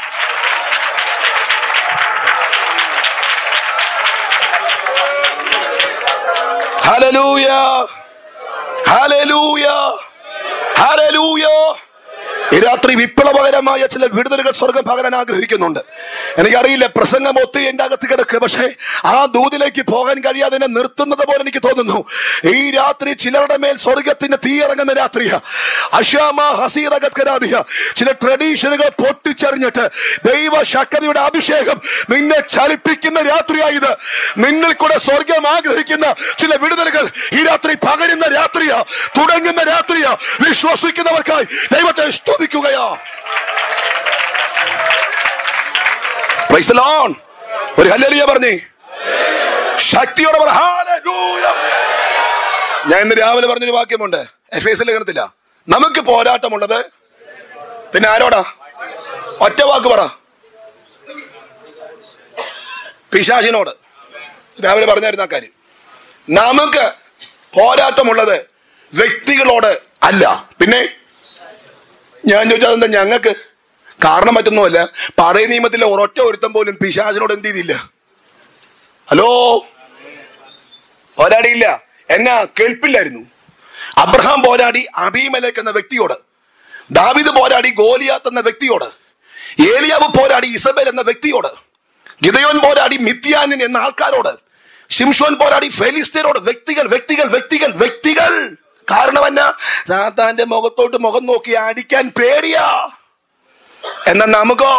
ഹല്ലേലൂയ ഹല്ലേലൂയ ഹല്ലേലൂയ ഈ രാത്രി വിപ്ലവകരമായ ചില വിടുതലുകൾ സ്വർഗം പകരാൻ ആഗ്രഹിക്കുന്നുണ്ട് എനിക്കറിയില്ല പ്രസംഗം ഒത്തിരി എന്റെ അകത്ത് കിടക്കുക പക്ഷേ ആ ദൂതിലേക്ക് പോകാൻ കഴിയാതെ എന്നെ നിർത്തുന്നത് പോലെ എനിക്ക് തോന്നുന്നു ഈ രാത്രി ചിലരുടെ മേൽ സ്വർഗത്തിന്റെ തീ ഇറങ്ങുന്ന രാത്രിയാ അഷാമ ഹസീറകരാതിയ ചില ട്രഡീഷനുകൾ പൊട്ടിച്ചെറിഞ്ഞിട്ട് ദൈവ ശക്തിയുടെ അഭിഷേകം നിന്നെ ചലിപ്പിക്കുന്ന രാത്രിയായത് നിന്നിൽ കൂടെ സ്വർഗം ആഗ്രഹിക്കുന്ന ചില വിടുതലുകൾ ഈ രാത്രി പകരുന്ന രാത്രിയാ തുടങ്ങുന്ന രാത്രിയാ വിശ്വസിക്കുന്നവർക്കായി ദൈവത്തെ സ്തുതിക്കുകയാ Praise the Lord. ഒരു ഹല്ലേലൂയ പറഞ്ഞേ ശക്തിയോടെ പറ ഹല്ലേലൂയ ഞാൻ ഇന്ന് രാവിലെ പറഞ്ഞൊരു വാക്യമുണ്ട് എഫ് എസ് ലേഖനത്തില്ല നമുക്ക് പോരാട്ടമുള്ളത് പിന്നെ ആരോടാ ഒറ്റ വാക്ക് പറ പിശാചിനോട് രാവിലെ പറഞ്ഞായിരുന്നു ആ കാര്യം നമുക്ക് പോരാട്ടമുള്ളത് വ്യക്തികളോട് അല്ല പിന്നെ ഞാൻ ചോദിച്ചാൽ എന്താ ഞങ്ങൾക്ക് കാരണം മറ്റൊന്നുമല്ല പഴയ നിയമത്തിലെ ഒരൊറ്റ ഒരുത്തം പോലും പിശാചിനോട് എന്ത് ചെയ്തില്ല ഹലോ പോരാടിയില്ല എന്നാ കേൾപ്പില്ലായിരുന്നു അബ്രഹാം പോരാടി അബീമലേക്ക് എന്ന വ്യക്തിയോട് ദാവിദ് പോരാടി ഗോലിയാത്ത് എന്ന വ്യക്തിയോട് ഏലിയാവ് പോരാടി ഇസബേൽ എന്ന വ്യക്തിയോട് ഗിതയോൻ പോരാടി മിത്യാനിൻ എന്ന ആൾക്കാരോട് ശിംഷോൻ പോരാടി ഫെലിസ്തീനോട് വ്യക്തികൾ വ്യക്തികൾ വ്യക്തികൾ വ്യക്തികൾ കാരണം എന്നാ സാത്താന്റെ മുഖത്തോട്ട് മുഖം നോക്കി അടിക്കാൻ പേടിയാ എന്നാ നമുക്കോ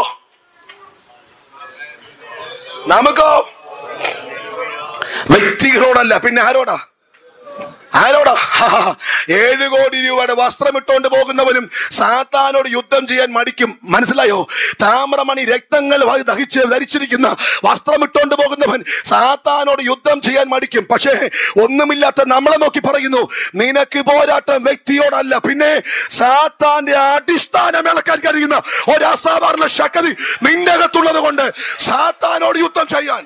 നമുക്കോ വ്യക്തികളോടല്ല പിന്നെ ആരോടാ ആരോടാ ഹാ, ഏഴ് കോടി രൂപയുടെ വസ്ത്രം ഇട്ടുകൊണ്ട് പോകുന്നവനും സാത്താനോട് യുദ്ധം ചെയ്യാൻ മടിക്കും മനസ്സിലായോ താമ്രമണി രക്തങ്ങൾ വ- ദഹിച്ച് ധരിച്ചിരിക്കുന്ന വസ്ത്രം ഇട്ടുകൊണ്ട് പോകുന്നവൻ സാത്താനോട് യുദ്ധം ചെയ്യാൻ മടിക്കും പക്ഷേ ഒന്നുമില്ലാത്ത നമ്മളെ നോക്കി പറയുന്നു നിനക്ക് പോരാട്ടം വ്യക്തിയോടല്ല പിന്നെ സാത്താന്റെ അടിസ്ഥാനം ഇളക്കാൻ കഴിയുന്ന ഒരു അസാധാരണ ശക്തി നിന്റെ അകത്തുള്ളത് കൊണ്ട് സാത്താനോട് യുദ്ധം ചെയ്യാൻ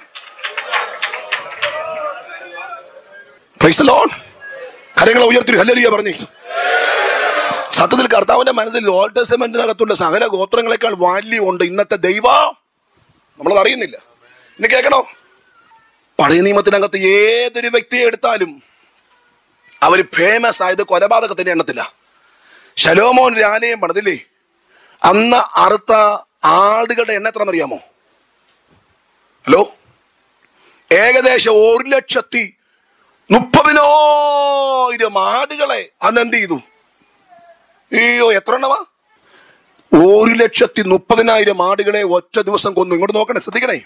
Praise the Lord. കരങ്ങളെ ഉയർത്തി ഹല്ലരിയ പറഞ്ഞു സത്യത്തിൽ കർത്താവിന്റെ മനസ്സിൽ ഓൾഡ് ടെസ്റ്റമെന്റിനകത്തുള്ള സകല ഗോത്രങ്ങളെക്കാൾ വാല്യൂ ഉണ്ട് ഇന്നത്തെ ദൈവ നമ്മളത് അറിയുന്നില്ല ഇനി കേൾക്കണോ പഴയ നിയമത്തിനകത്ത് ഏതൊരു വ്യക്തിയെ എടുത്താലും അവർ ഫേമസ് ആയത് കൊലപാതകത്തിന്റെ എണ്ണത്തില്ല ശലോമോൻ ഒരു ആലയം പണിതില്ലേ അന്ന് അറുത്ത ആടുകളുടെ എണ്ണം എത്രയെന്നറിയാമോ ഹലോ ഏകദേശം ഒരു ലക്ഷത്തി മുപ്പതിനായിരം ആടുകളെ അന്ന് എന്ത് ചെയ്തു അയ്യോ എത്ര എണ്ണമാ ഒരു ലക്ഷത്തി മുപ്പതിനായിരം ആടുകളെ ഒറ്റ ദിവസം കൊന്നു ഇങ്ങോട്ട് നോക്കണേ ശ്രദ്ധിക്കണേ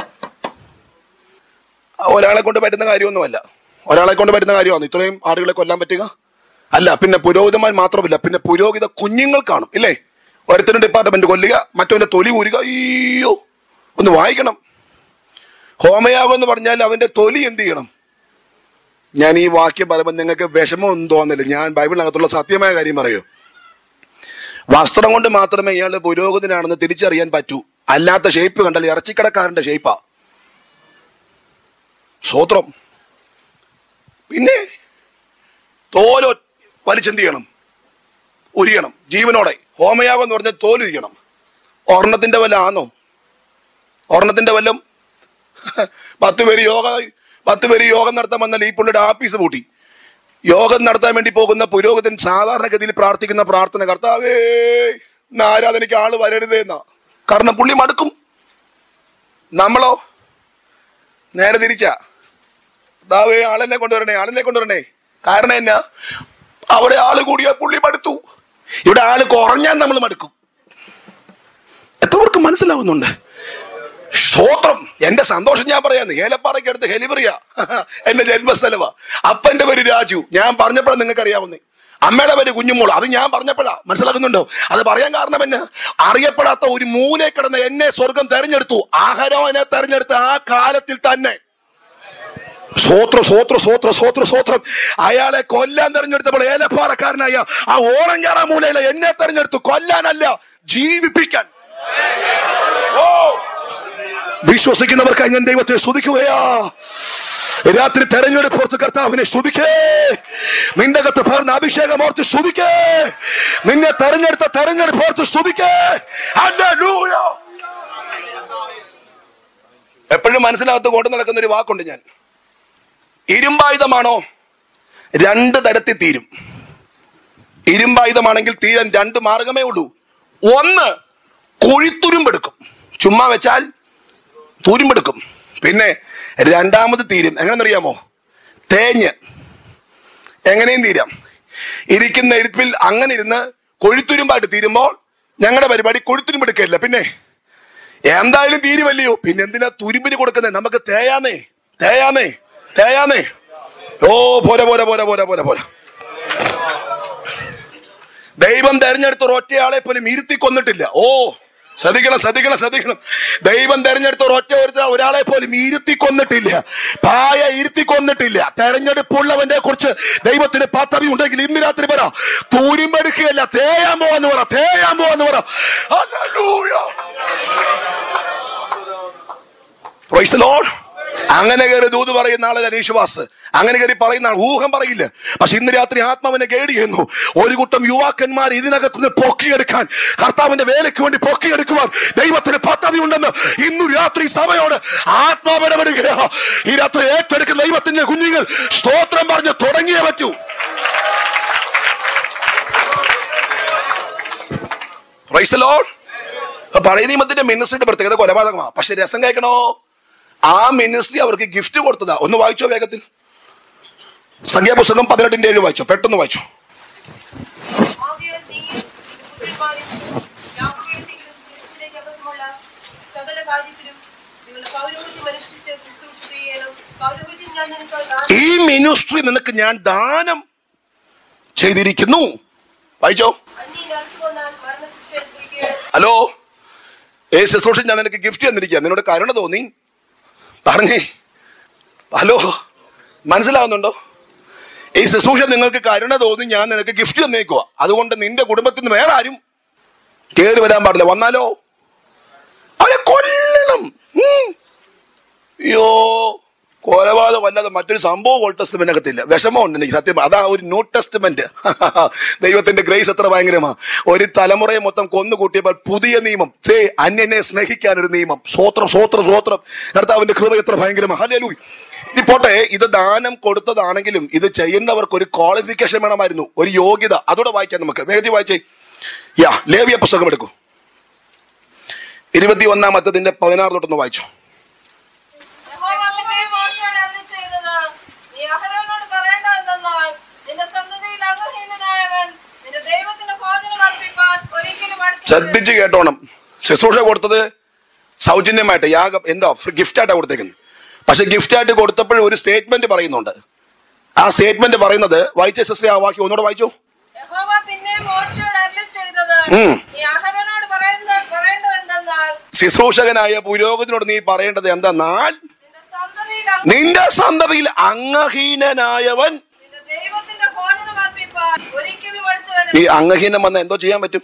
ഒരാളെ കൊണ്ട് പറ്റുന്ന കാര്യമൊന്നുമല്ല ഒരാളെ കൊണ്ട് പറ്റുന്ന കാര്യമാണ് ഇത്രയും ആടുകളെ കൊല്ലാൻ പറ്റുക അല്ല പിന്നെ പുരോഹിതന്മാർ മാത്രമല്ല പിന്നെ പുരോഹിത കുഞ്ഞുങ്ങൾ കാണും ഇല്ലേ ഒരുത്തരും ഡിപ്പാർട്ട്മെന്റ് കൊല്ലുക മറ്റവന്റെ തൊലി ഊരുക അയ്യോ ഒന്ന് വായിക്കണം ഹോമയാഗം എന്ന് പറഞ്ഞാൽ അവന്റെ തൊലി എന്ത് ചെയ്യണം ഞാൻ ഈ വാക്യം പറയുമ്പോൾ നിങ്ങൾക്ക് വിഷമമൊന്നും തോന്നില്ല ഞാൻ ബൈബിളിനകത്തുള്ള സത്യമായ കാര്യം പറയൂ വസ്ത്രം കൊണ്ട് മാത്രമേ ഇയാൾ പുരോഗതിനാണെന്ന് തിരിച്ചറിയാൻ പറ്റൂ അല്ലാത്ത ഷേപ്പ് കണ്ടാൽ ഇറച്ചിക്കടക്കാരന്റെ ഷേപ്പാ സ്വത്രം പിന്നെ തോലോ വലിച്ചെന്ത് ചെയ്യണം ഉരിയണം ജീവനോടെ ഹോമയാഗം എന്ന് പറഞ്ഞാൽ തോലുരിയണം ഒരെണ്ണത്തിന്റെ വല്ല ആണോ ഒരെണ്ണത്തിന്റെ വല്ലം പത്ത് പേര് യോഗ പത്ത് പേര് യോഗം നടത്താൻ വന്നാൽ ഈ പുള്ളിയുടെ ആഫീസ് പൂട്ടി യോഗം നടത്താൻ വേണ്ടി പോകുന്ന പുരോഹിതൻ സാധാരണഗതിയിൽ പ്രാർത്ഥിക്കുന്ന പ്രാർത്ഥന കർത്താവേ ഇന്ന് ആരാധനയ്ക്ക് ആള് വരരുതേ എന്നാ കാരണം പുള്ളി മടുക്കും നമ്മളോ നേരെ തിരിച്ച ദാവേ ആളെന്നെ കൊണ്ടുവരണേ ആളെന്നെ കൊണ്ടുവരണേ കാരണം എന്നാ അവിടെ ആള് കൂടിയാ പുള്ളി മടുത്തു ഇവിടെ ആള് കുറഞ്ഞാൽ നമ്മൾ മടുക്കും എത്രവർക്ക് മനസ്സിലാവുന്നുണ്ട് സ്തോത്രം എന്റെ സന്തോഷം ഞാൻ പറയാന്ന് ഏലപ്പാറയ്ക്ക് അടുത്ത് ഹെലിബറിയ എന്റെ ജന്മസ്ഥലവാ അപ്പന്റെ പേര് രാജു ഞാൻ പറഞ്ഞപ്പോഴാണ് നിങ്ങൾക്ക് അറിയാവുന്നേ അമ്മയുടെ പേര് കുഞ്ഞുമോൾ അത് ഞാൻ പറഞ്ഞപ്പോഴാ മനസ്സിലാക്കുന്നുണ്ടോ അത് പറയാൻ കാരണം എന്നാ അറിയപ്പെടാത്ത ഒരു മൂലെ കിടന്ന എന്നെ സ്വർഗം തെരഞ്ഞെടുത്തു ആഹാരോനെ തെരഞ്ഞെടുത്ത ആ കാലത്തിൽ തന്നെ സ്വോത്ര സ്വോത്ര സ്വോത്ര സ്വോത്ര സ്വോത്രം അയാളെ കൊല്ലാൻ തെരഞ്ഞെടുത്തപ്പോൾ ഏലപ്പാറക്കാരനായ ആ ഓറഞ്ചാറ മൂലയിലെ എന്നെ തെരഞ്ഞെടുത്തു കൊല്ലാനല്ല ജീവിപ്പിക്കാൻ ഓ വിശ്വസിക്കുന്നവർക്കായി ഞാൻ ദൈവത്തെ സ്തുതിക്കുകയാ രാത്രി തെരഞ്ഞെടുപ്പോർത്ത് കർത്താവിനെ സ്തുതിക്കേ നിന്റെ അകത്ത് പറഞ്ഞ അഭിഷേകം ഓർത്ത് സ്തുതിക്കേ നിന്നെ തെരഞ്ഞെടുത്ത തെരഞ്ഞെടുപ്പോർത്ത് സ്തുതിക്കേ ഹല്ലേലൂയ എപ്പോഴും മനസ്സിനകത്ത് കൊണ്ടു നടക്കുന്ന ഒരു വാക്കുണ്ട് ഞാൻ ഇരുമ്പായുധമാണോ രണ്ട് തരത്തിൽ തീരും ഇരുമ്പായുധമാണെങ്കിൽ തീരാൻ രണ്ട് മാർഗമേ ഉള്ളൂ ഒന്ന് കുഴിത്തുരുമ്പെടുക്കും ചുമ്മാ വെച്ചാൽ തുരുമ്പെടുക്കും പിന്നെ രണ്ടാമത് തീരും എങ്ങനെയെന്നറിയാമോ തേഞ്ഞ് എങ്ങനെയും തീരാം ഇരിക്കുന്ന എഴുപ്പിൽ അങ്ങനെ ഇരുന്ന് കൊഴുത്തുരുമ്പായിട്ട് തീരുമ്പോൾ ഞങ്ങളുടെ പരിപാടി കൊഴുത്തുരുമ്പെടുക്കില്ല പിന്നെ എന്തായാലും തീരുമല്ലയോ പിന്നെ എന്തിനാ തുരുമ്പിന് കൊടുക്കുന്നത് നമുക്ക് തേയാന്നേ തേയാന്നേ തേയാന്നേ ഓ പോരെ പോരെ പോരെ പോരെ പോരെ പോരെ ദൈവം തെരഞ്ഞെടുത്ത ഒറ്റയാളെ പോലും ഇരുത്തി കൊന്നിട്ടില്ല ഓ ശ്രദ്ധിക്കണം ശ്രദ്ധിക്കണം ശ്രദ്ധിക്കണം ദൈവം തെരഞ്ഞെടുത്ത ഒറ്റ ഒരുത്ത ഒരാളെ പോലും ഇരുത്തി കൊന്നിട്ടില്ല പായ ഇരുത്തി കൊന്നിട്ടില്ല തെരഞ്ഞെടുപ്പുള്ളവന്റെ കുറിച്ച് ദൈവത്തിന് പദ്ധതി ഉണ്ടെങ്കിൽ ഇന്ന് രാത്രി പറ തൂരിമ്പെടുക്കുകയല്ല തേയാൻ പോവാന്ന് പറ തേയാൻ പോവാന്ന് പറ Hallelujah. Praise the Lord. അങ്ങനെ കയറി ദൂത് പറയുന്ന ആളല്ല അനീഷ് അങ്ങനെ കയറി പറയുന്ന ആൾ ഊഹം പറയില്ല പക്ഷെ ഇന്ന് രാത്രി ആത്മാവിനെ ഗേഡ് ചെയ്യുന്നു ഒരു കൂട്ടം യുവാക്കന്മാർ ഇതിനകത്ത് നിന്ന് പൊക്കിയെടുക്കാൻ കർത്താവിന്റെ വേലയ്ക്ക് വേണ്ടി പൊക്കിയെടുക്കുവാൻ ദൈവത്തിന് പദ്ധതി ഉണ്ടെന്ന് ഇന്നു രാത്രി സഭയോട് ആത്മാവിടപെടുകയാ ഈ രാത്രി ഏറ്റെടുക്കുന്ന ദൈവത്തിന്റെ കുഞ്ഞുങ്ങൾ സ്തോത്രം പറഞ്ഞ് തുടങ്ങിയേ പറ്റൂ Praise the Lord. അപ്പൊ പഴയ നിയമത്തിന്റെ മിനിസ്ട്രിയുടെ പ്രത്യേകത കൊലപാതകമാണ് പക്ഷെ രസം കേൾക്കണോ ആ മിനിസ്ട്രി അവർക്ക് ഗിഫ്റ്റ് കൊടുത്തതാ ഒന്ന് വായിച്ചോ വേഗത്തിൽ സംഖ്യാപുസ്തകം പതിനെട്ടിന്റെ ഏഴ് വായിച്ചോ പെട്ടെന്ന് വായിച്ചോ ആകയാൽ നീയും നിന്റെ പുത്രന്മാരും യാക്കോബിനെങ്കിലും ക്രിസ്തുവിലേക്ക് അബദ്ധമുള്ള സകല കാര്യത്തിലും നിങ്ങളുടെ പൗരോഹിത്യം അനുഷ്ഠിച്ച് ശുശ്രൂഷ ചെയ്യണം പൗരോഹിത്യം ഞാൻ നിനക്ക് ദാനം ഈ മിനിസ്ട്രി നിനക്ക് ഞാൻ ദാനം ചെയ്തിരിക്കുന്നു വായിച്ചോ അന്യന്റെ അടുത്ത് വന്നാൽ മരണശിക്ഷ അനുഭവിക്കുകയും ഹലോ ഏ ശുശ്രൂഷ ഞാൻ നിനക്ക് ഗിഫ്റ്റ് തന്നിരിക്കുക നിന്നോട് കരുണ തോന്നി പറഞ്ഞേ ഹലോ മനസ്സിലാവുന്നുണ്ടോ ഈ ശുശ്രൂഷ നിങ്ങൾക്ക് കരുണ തോന്നി ഞാൻ നിനക്ക് ഗിഫ്റ്റ് തന്നേക്കുക അതുകൊണ്ട് നിന്റെ കുടുംബത്തിൽ നിന്ന് വേറെ ആരും കയറി വരാൻ പാടില്ല വന്നാലോ അവരെ കൊല്ലണം ഉം. അയ്യോ കൊലപാതകം അല്ലാതെ മറ്റൊരു സംഭവം ഓൾഡ് ടെസ്റ്റ്മെന്റിനകത്തില്ല വിഷമമുണ്ട് എനിക്ക് സത്യം അതാ ഒരു ന്യൂ ടെസ്റ്റ്മെന്റ് ദൈവത്തിന്റെ ഗ്രേസ് എത്ര ഭയങ്കരമാ ഒരു തലമുറയെ മൊത്തം കൊന്നുകൂട്ടിയപ്പോൾ പുതിയ നിയമം സേ അന്യനെ സ്നേഹിക്കാൻ ഒരു നിയമം സ്വോത്രം സ്വോത്രം സ്വോത്രം കർത്താവിന്റെ കൃപ എത്ര ഭയങ്കരമാ ഹല്ലേലൂയ ഇനി പോട്ടെ ഇത് ദാനം കൊടുത്തതാണെങ്കിലും ഇത് ചെയ്യുന്നവർക്ക് ഒരു ക്വാളിഫിക്കേഷൻ വേണമായിരുന്നു ഒരു യോഗ്യത അതോടെ വായിക്കാം നമുക്ക് വേഗത്തിൽ വായിച്ചേ യാ ലേവിയ പുസ്തകം എടുക്കൂ ഇരുപത്തി ഒന്നാമത്തതിന്റെ പതിനാറ് തൊട്ടൊന്ന് വായിച്ചു യഹോവ പിന്നെ മോശയോട് അരുളി ചെയ്തത്, നീ അഹരോനോട് പറയേണ്ടത് എന്തെന്നാൽ, നിന്റെ സന്തതിയിൽ അംഗഹീനനായവൻ നിന്റെ ദൈവത്തിന് ഭോജനം അർപ്പിപ്പാൻ ഒരിക്കലും അടുത്ത് ശ്രദ്ധിച്ച് കേട്ടോണം ശുശ്രൂഷ കൊടുത്തത് സൗജന്യമായിട്ട് യാഗം എന്താ ഗിഫ്റ്റ് ആയിട്ടാണ് കൊടുത്തേക്കുന്നത് പക്ഷെ ഗിഫ്റ്റ് ആയിട്ട് കൊടുത്തപ്പോഴും ഒരു സ്റ്റേറ്റ്മെന്റ് പറയുന്നുണ്ട് ആ സ്റ്റേറ്റ്മെന്റ് പറയുന്നത് വായിച്ച സിസ്റ്റർ ആ വാക്യം ഒന്നുകൂടെ വായിച്ചു യഹോവ പിന്നെ മോശയോട് അരുളി ചെയ്തത്, ഉം. നീ അഹരോനോട് പറയുന്നത് പറയേണ്ടത് എന്തെന്നാൽ, ശുശ്രൂഷകനായ പുരോഗതിനോട് നീ പറയേണ്ടത് എന്തെന്നാൽ നിന്റെ സന്തതിയിൽ അംഗ- നിന്റെ സന്തതിയിൽ അംഗഹീനനായവൻ നിന്റെ ദൈവത്തിന്റെ ഭോജനം അർപ്പിപ്പാൻ ഒരിക്കലും അടുത്ത് ഈ വരരുത്. അംഗഹീനം വന്ന എന്തോ ചെയ്യാൻ പറ്റും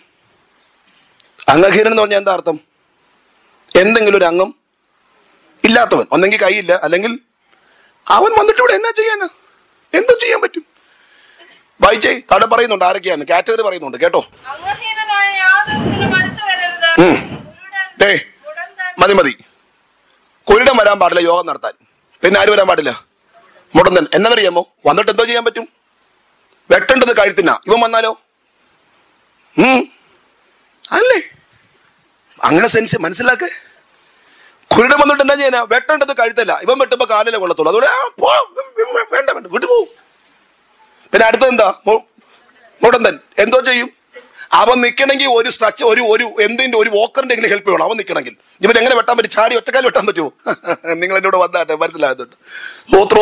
അംഗഹീനൻ എന്ന് പറഞ്ഞാൽ എന്താ അർത്ഥം എന്തെങ്കിലും ഒരു അംഗം ഇല്ലാത്തവൻ ഒന്നെങ്കിൽ കൈയില്ല അല്ലെങ്കിൽ അവൻ വന്നിട്ട് ഇവിടെ എന്നാ ചെയ്യാനാ എന്തോ ചെയ്യാൻ പറ്റും വായിച്ചേ താഴെ പറയുന്നുണ്ട് ആരൊക്കെയാന്ന് കാറ്റഗറി പറയുന്നുണ്ട് കേട്ടോ അംഗഹീനനായ യാതൊന്നിനും അടുത്ത് വരരുത്. ഉം. കുരുടൻ, ദേ. മുടന്തൻ, മതി മതി കുരുടൻ വരാൻ പാടില്ല യോഗം നടത്താൻ പിന്നെ ആര് വരാൻ പാടില്ല മുടന്തൻ എന്നറിയാമോ വന്നിട്ട് എന്തോ ചെയ്യാൻ പറ്റും വെട്ടേണ്ടത് കഴുത്തിനാ ഇവൻ വന്നാലോ ഉം അല്ലേ അങ്ങനെ സെൻസ് മനസ്സിലാക്ക് കുരുടൻ വന്നിട്ട് എന്താ ചെയ്യാനാ വെട്ടേണ്ടത് കഴുത്തല്ല ഇവൻ വെട്ടുമ്പോ കാലിലെ കൊള്ളത്തുള്ളൂ അതുകൊണ്ട് ആ, പോ, വേണ്ട വേണ്ട വിട്ടു പോകും പിന്നെ അടുത്തത് എന്താ മു- മുടന്തൻ എന്തോ ചെയ്യും അവൻ നിൽക്കണമെങ്കിൽ ഒരു സ്ട്രച്ച് ഒരു ഒരു എന്തിന്റെ ഒരു വോക്കറിന്റെ എങ്കിലും ഹെൽപ്പ് വേണം അവൻ നിൽക്കണമെങ്കിൽ ഇവൻ എങ്ങനെ വെട്ടാൻ പറ്റും ചാടി ഒറ്റക്കാൽ വെട്ടാൻ പറ്റുമോ നിങ്ങൾ എന്നോട് വന്നാട്ടെ മനസ്സിലാകുന്നുണ്ട് സോത്രോ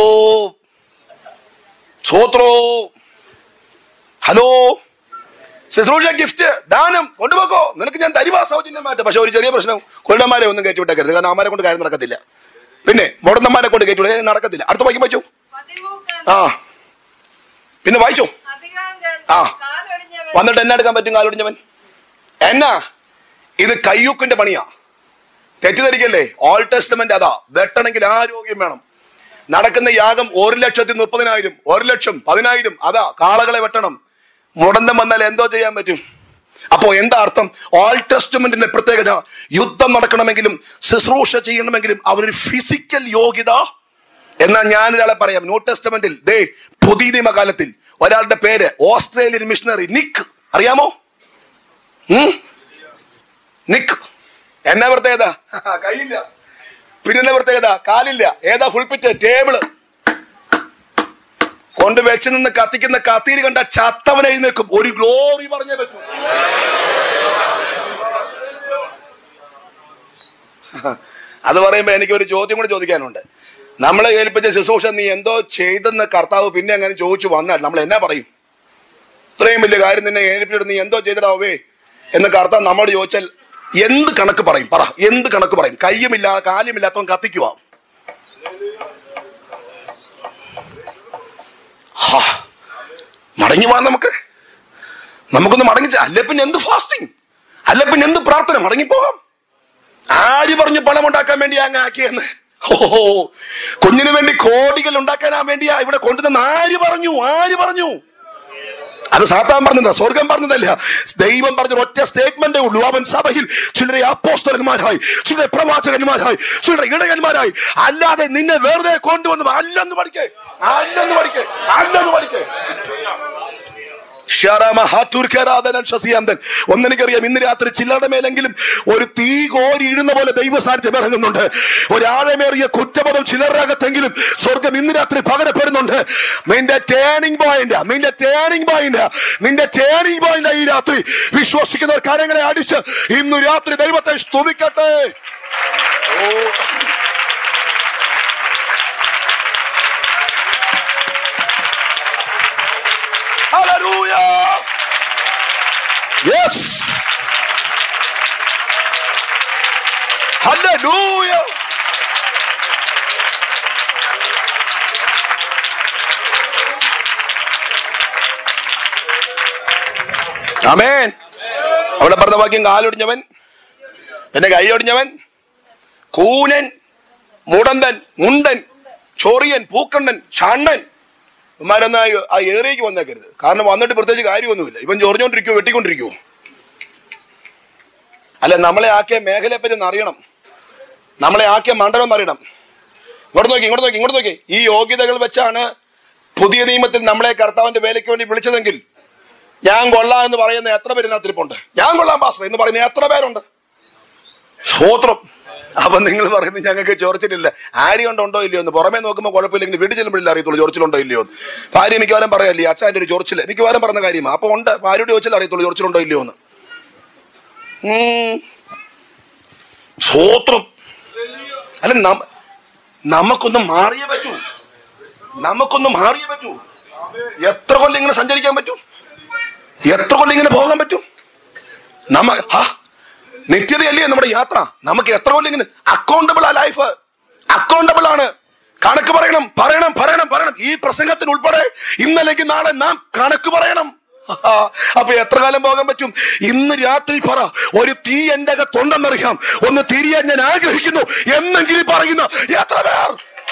സോത്രോ ഹലോ ശുശ്രൂഷ ഗിഫ്റ്റ് ദാനം കൊണ്ടുപോക്കോ നിനക്ക് ഞാൻ തരുവാ സൗജന്യമായിട്ട് പക്ഷെ ഒരു ചെറിയ പ്രശ്നം കൊല്ലന്മാരെ ഒന്നും കയറ്റി വിട്ടേക്കരുത് കാരണം അവന്മാരെ കൊണ്ട് കാര്യം നടക്കത്തില്ല പിന്നെ മുടന്തന്മാരെ കൊണ്ട് കയറ്റി വിടേ നടക്കത്തില്ല അടുത്ത വായിക്കും വായിച്ചു പതിമൂക്കൻ, ആ പിന്നെ വായിച്ചോ അധികാംഗൻ, ആ. കാലൊടിഞ്ഞവൻ, വന്നിട്ട് എന്നാ എടുക്കാൻ പറ്റും കാലൊടിഞ്ഞവൻ എന്നാ ഇത് കയ്യൂക്കിന്റെ പണിയാ തെറ്റിദ്ധരിക്കല്ലേ ഓൾ ടെസ്റ്റ്മെന്റ് അതാ വെട്ടണമെങ്കിൽ ആരോഗ്യം വേണം നടക്കുന്ന യാഗം ഒരു ലക്ഷത്തി മുപ്പതിനായിരം ഒരു ലക്ഷം പതിനായിരം അതാ കാളകളെ വെട്ടണം മുടന്തം വന്നാൽ എന്തോ ചെയ്യാൻ പറ്റും അപ്പോ എന്താ അർത്ഥം ഓൾ ടെസ്റ്റ്മെന്റിന്റെ പ്രത്യേകത യുദ്ധം നടക്കണമെങ്കിലും ശുശ്രൂഷ ചെയ്യണമെങ്കിലും അവനൊരു ഫിസിക്കൽ യോഗ്യത എന്നാ ഞാൻ ഒരാളെ പറയാം ന്യൂ ടെസ്റ്റമെന്റിൽ ദേ പുതിയ നിയമകാലത്തിൽ ഒരാളുടെ പേര് ഓസ്ട്രേലിയൻ മിഷണറി നിക്ക് അറിയാമോ ഉം? നിക്ക് എന്നാ പ്രത്യേകത കയ്യില്ല പിന്നെ പ്രത്യേകത കാലില്ല ഏതാ ഫുൾ പിറ്റ് ടേബിള് കൊണ്ട് വെച്ച് നിന്ന് കത്തിക്കുന്ന കത്തിരി കണ്ട ചത്തവൻ എഴുന്നേക്കും ഒരു ഗ്ലോറി പറഞ്ഞേ പറ്റൂ അത് പറയുമ്പോ എനിക്ക് ഒരു ചോദ്യം കൂടി ചോദിക്കാനുണ്ട് നമ്മളെ ഏൽപ്പിച്ച ശുശ്രൂഷ നീ എന്തോ ചെയ്തെന്ന് കർത്താവ് പിന്നെ അങ്ങനെ ചോദിച്ചു വന്നാൽ നമ്മൾ എന്നാ പറയും ഇത്രയും വലിയ കാര്യം നിന്നെ ഏൽപ്പിച്ചിട്ട് നീ എന്തോ ചെയ്തിടാവേ എന്ന് കർത്താവ് നമ്മോട് ചോദിച്ചാൽ എന്ത് കണക്ക് പറയും പറ എന്ത് കണക്ക് പറയും കയ്യുമില്ല കാലുമില്ലാത്തവൻ കത്തിക്കുവാ ഹാ, മടങ്ങി വാ നമുക്ക് നമുക്കൊന്ന് മടങ്ങി ചെ- അല്ല പിന്നെ എന്ത് ഫാസ്റ്റിംഗ് അല്ല പിന്നെ എന്ത് പ്രാർത്ഥന മടങ്ങിപ്പോകാം ആര് പറഞ്ഞു പണം ഉണ്ടാക്കാൻ വേണ്ടി അങ്ങ് ആക്കിയെന്ന് ഓഹോ കുഞ്ഞിന് വേണ്ടി കോടികൾ ഉണ്ടാക്കാനാ വേണ്ടിയാ ഇവിടെ കൊണ്ടുവന്ന ആര് പറഞ്ഞു ആര് പറഞ്ഞു അത് സാത്താൻ പറഞ്ഞതാ സ്വർഗം പറഞ്ഞതല്ല ദൈവം പറഞ്ഞ ഒറ്റ സ്റ്റേറ്റ്മെന്റേ ഉള്ളൂ അവൻ സഭയിൽ ചിലരെ അപ്പോസ്തലന്മാരായി ചിലരെ പ്രവാചകന്മാരായി ചിലരെ ഇടയന്മാരായി അല്ലാതെ നിന്നെ വെറുതെ കൊണ്ടുവന്നു അല്ലെന്ന് പഠിക്കേ അല്ലെന്ന് പഠിക്കേ അല്ലെന്ന് പഠിക്കേ ഒന്നെനിക്കറിയാം ഇന്ന് രാത്രി ചില്ലറുടെ മേലെങ്കിലും ഒരു തീ കോരി ഇടുന്ന പോലെ ദൈവ സാന്നിധ്യം ഇറങ്ങുന്നുണ്ട് ഒരാഴമേറിയ കുറ്റപദം ചിലരുടെ അകത്തെങ്കിലും സ്വർഗം ഇന്ന് രാത്രി പകരപ്പെടുന്നുണ്ട് നിന്റെ ടേണിംഗ് പോയിന്റ് നിന്റെ ടേണിംഗ് പോയിന്റ് നിന്റെ ടേണിംഗ് പോയിന്റ് ഈ രാത്രി വിശ്വസിക്കുന്നവർ കാര്യങ്ങളെ അടിച്ച് ഇന്ന് രാത്രി ദൈവത്തെ സ്തുതിക്കട്ടെ ഓ Hallelujah! Yes! Hallelujah! അമേൻ അവിടെ പറഞ്ഞ വാക്യം കാലൊടിഞ്ഞവൻ പിന്നെ കൈയൊടിഞ്ഞവൻ കൂനൻ മുടന്തൻ മുണ്ടൻ ചൊറിയൻ പൂക്കണ്ണൻ ഷണ്ണൻ ഇവന്മാരൊന്നും ആ- ആ ഏറിയേക്ക് വന്നേക്കരുത് കാരണം വന്നിട്ട് പ്രത്യേകിച്ച് കാര്യമൊന്നുമില്ല ഇവൻ ചൊറിഞ്ഞോണ്ടിരിക്കുവോ വെട്ടിക്കൊണ്ടിരിക്കുവോ അല്ല നമ്മളെ ആക്കിയ മേഖലയെ പറ്റി ഒന്ന് അറിയണം നമ്മളെ ആക്കിയ മണ്ഡലം ഒന്ന് അറിയണം ഇങ്ങോട്ട് നോക്കി ഇങ്ങോട്ട് നോക്കി ഇങ്ങോട്ട് നോക്കി ഈ യോഗ്യതകൾ വെച്ചാണ് പുതിയ നിയമത്തിൽ നമ്മളെ കർത്താവിന്റെ വേലയ്ക്ക് വേണ്ടി വിളിച്ചതെങ്കിൽ ഞാൻ കൊള്ളാം എന്ന് പറയുന്ന എത്ര പേര് ഇതിനകത്തിരിപ്പുണ്ട് ഞാൻ കൊള്ളാം പാസ്റ്റർ എന്ന് പറയുന്ന എത്ര പേരുണ്ട് സ്തോത്രം അപ്പൊ നിങ്ങൾ പറയുന്നത് ഞങ്ങൾക്ക് ചൊറിച്ചിലില്ല ആര്യ ഉണ്ടോ ഇല്ലയോ എന്ന് പുറമേ നോക്കുമ്പോൾ കുഴപ്പമില്ലെങ്കിൽ വീട്ടിൽ ചെല്ലുമ്പോഴില്ല അറിയത്തുള്ളൂ ചൊറിച്ചിലുണ്ടോ ഇല്ലയോ എന്ന് ഭാര്യ മിക്കവാറും പറയല്ലേ അച്ഛൻ്റെ ഒരു ചൊറിച്ചില് മിക്കവാറും പറഞ്ഞ കാര്യമാണ് അപ്പൊ ഉണ്ട് ഭാര്യയോട് ചോദിച്ചാൽ അറിയത്തുള്ളൂ ചൊറിച്ചിലുണ്ടോ ഇല്ലയോ എന്ന് ഉം. സ്തോത്രം അല്ല നമ്മ- നമുക്കൊന്ന് മാറിയേ പറ്റൂ നമുക്കൊന്ന് മാറിയേ പറ്റൂ എത്ര കൊല്ലം ഇങ്ങനെ സഞ്ചരിക്കാൻ പറ്റും എത്ര കൊല്ലം ഇങ്ങനെ പോകാൻ പറ്റും നമ്മ ഹാ നിത്യതയല്ലേ നമ്മുടെ യാത്ര നമുക്ക് എത്ര കൊല്ലം ഇങ്ങനെ അക്കൗണ്ടബിൾ ആ ലൈഫ് അക്കൗണ്ടബിൾ ആണ് കണക്ക് പറയണം പറയണം പറയണം പറയണം ഈ പ്രസംഗത്തിന് ഉൾപ്പെടെ ഇന്നല്ലെങ്കിൽ നാളെ നാം കണക്ക് പറയണം ഹാ, അപ്പൊ എത്ര കാലം പോകാൻ പറ്റും ഇന്ന് രാത്രി പറ ഒരു തീ എന്റെ അകത്തുണ്ടെന്നറിയാം ഒന്ന് തിരിയാൻ ഞാൻ ആഗ്രഹിക്കുന്നു എന്നെങ്കിലും പറയുന്ന എത്ര പേർ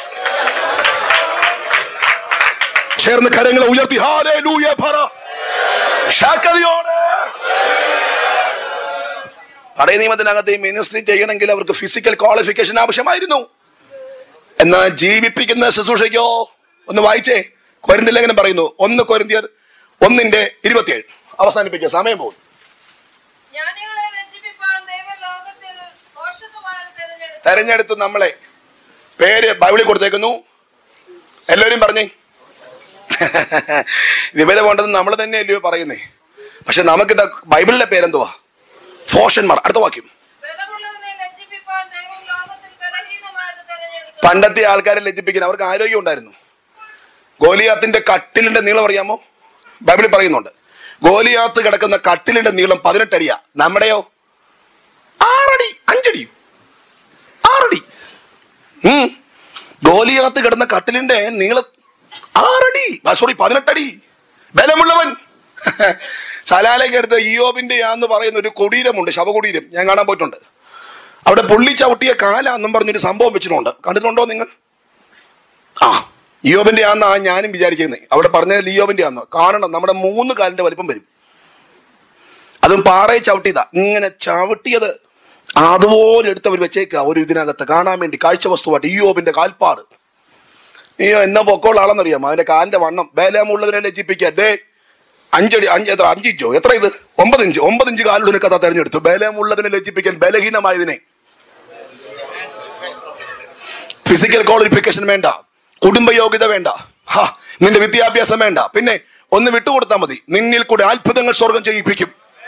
ചേർന്ന് കരങ്ങളെ ഉയർത്തി ഹാലേ ലൂയ പറ ശാക്കതയോടെ പഴയ നിയമത്തിനകത്ത് ഈ മിനിസ്ട്രി ചെയ്യണമെങ്കിൽ അവർക്ക് ഫിസിക്കൽ ക്വാളിഫിക്കേഷൻ ആവശ്യമായിരുന്നു എന്നാൽ ജീവിപ്പിക്കുന്ന ശുശ്രൂഷയ്ക്കോ ഒന്ന് വായിച്ചേ കൊരിന്തിലേഖനം പറയുന്നു ഒന്ന് കൊരിന്തിയർ ഒന്നിന്റെ ഇരുപത്തിയേഴ് അവസാനിപ്പിക്കുക സമയം പോകും ജ്ഞാനികളെ രഞ്ജിപ്പിപ്പാൻ ദൈവം ലോകത്തിൽ ഭോഷത്വമായത് തിരഞ്ഞെടുത്തു തെരഞ്ഞെടുത്തു നമ്മളെ പേര് ബൈബിളിൽ കൊടുത്തേക്കുന്നു എല്ലാവരും പറഞ്ഞേ വിവരം വേണ്ടത് നമ്മൾ തന്നെയല്ലയോ പറയുന്നേ പക്ഷെ നമുക്കിട്ട ബൈബിളിലെ പേരെന്തുവാ ഫോഷന്മാർ അടുത്ത വാക്യം ബലമുള്ളതിനെ ലജ്ജിപ്പിപ്പാൻ ദൈവം ലോകത്തിൽ ബലഹീനമായത് തെരഞ്ഞെടുത്തു പണ്ടത്തെ ആൾക്കാരെ ലജ്ജിപ്പിക്കാൻ അവർക്ക് ആരോഗ്യം ഉണ്ടായിരുന്നു ഗോലിയാത്തിന്റെ കട്ടിലിന്റെ നീളം അറിയാമോ ബൈബിളിൽ പറയുന്നുണ്ട് ഗോലിയാത്ത് കിടക്കുന്ന കട്ടിലിന്റെ നീളം പതിനെട്ടടിയാ നമ്മുടെയോ ആറടി അഞ്ചടി ആറടി ഉം. ഗോലിയാത്ത് കിടന്ന കട്ടിലിന്റെ നീളം ആറടി സോറി പതിനെട്ടടി ബലമുള്ളവൻ സലാലയ്ക്ക് അടുത്ത് ഇയോബിന്റെ ആന്ന് പറയുന്ന ഒരു കുടീരമുണ്ട് ശവകുടീരം ഞാൻ കാണാൻ പോയിട്ടുണ്ട് അവിടെ പുള്ളി ചവിട്ടിയ കാലാന്നും പറഞ്ഞൊരു സംഭവം വെച്ചിട്ടുണ്ട് കണ്ടിട്ടുണ്ടോ നിങ്ങൾ ആ ഇയോബിന്റെ ആന്നാ ഞാനും വിചാരിച്ചിരുന്നത് അവിടെ പറഞ്ഞത് ലിയോബിന്റെ ആന്ന് കാണണം നമ്മുടെ മൂന്ന് കാലിന്റെ വലിപ്പം വരും അതും പാറയെ ചവിട്ടിയതാ ഇങ്ങനെ ചവിട്ടിയത് അതുപോലെ എടുത്തവർ വെച്ചേക്കുക ഒരു ഇതിനകത്ത് കാണാൻ വേണ്ടി കാഴ്ച വസ്തുവായിട്ട് ഇയോബിന്റെ കാൽപ്പാട് അയ്യോ എന്നാ പൊക്കമുള്ള ആളെന്നറിയാമോ അവന്റെ കാലിന്റെ വണ്ണം ബേലമുള്ളതിനെ ലജ്ജിപ്പിക്കാൻ ദേ അഞ്ചടി അഞ്ച് എത്ര അഞ്ചിഞ്ചോ എത്ര ഇത് ഒമ്പത് ഇഞ്ച് ഒമ്പത് ഇഞ്ച് കാലിലൊരു കഥ തെരഞ്ഞെടുത്തു ബലമുള്ളതിനെ ലജ്ജിപ്പിക്കാൻ ബലഹീനമായതിനെ ഫിസിക്കൽ ക്വാളിഫിക്കേഷൻ വേണ്ട കുടുംബ യോഗ്യത വേണ്ട ഹാ നിന്റെ വിദ്യാഭ്യാസം വേണ്ട പിന്നെ ഒന്ന് വിട്ടുകൊടുത്താൽ മതി നിന്നിൽ കൂടെ അത്ഭുതങ്ങൾ സ്വർഗം ചെയ്യിപ്പിക്കും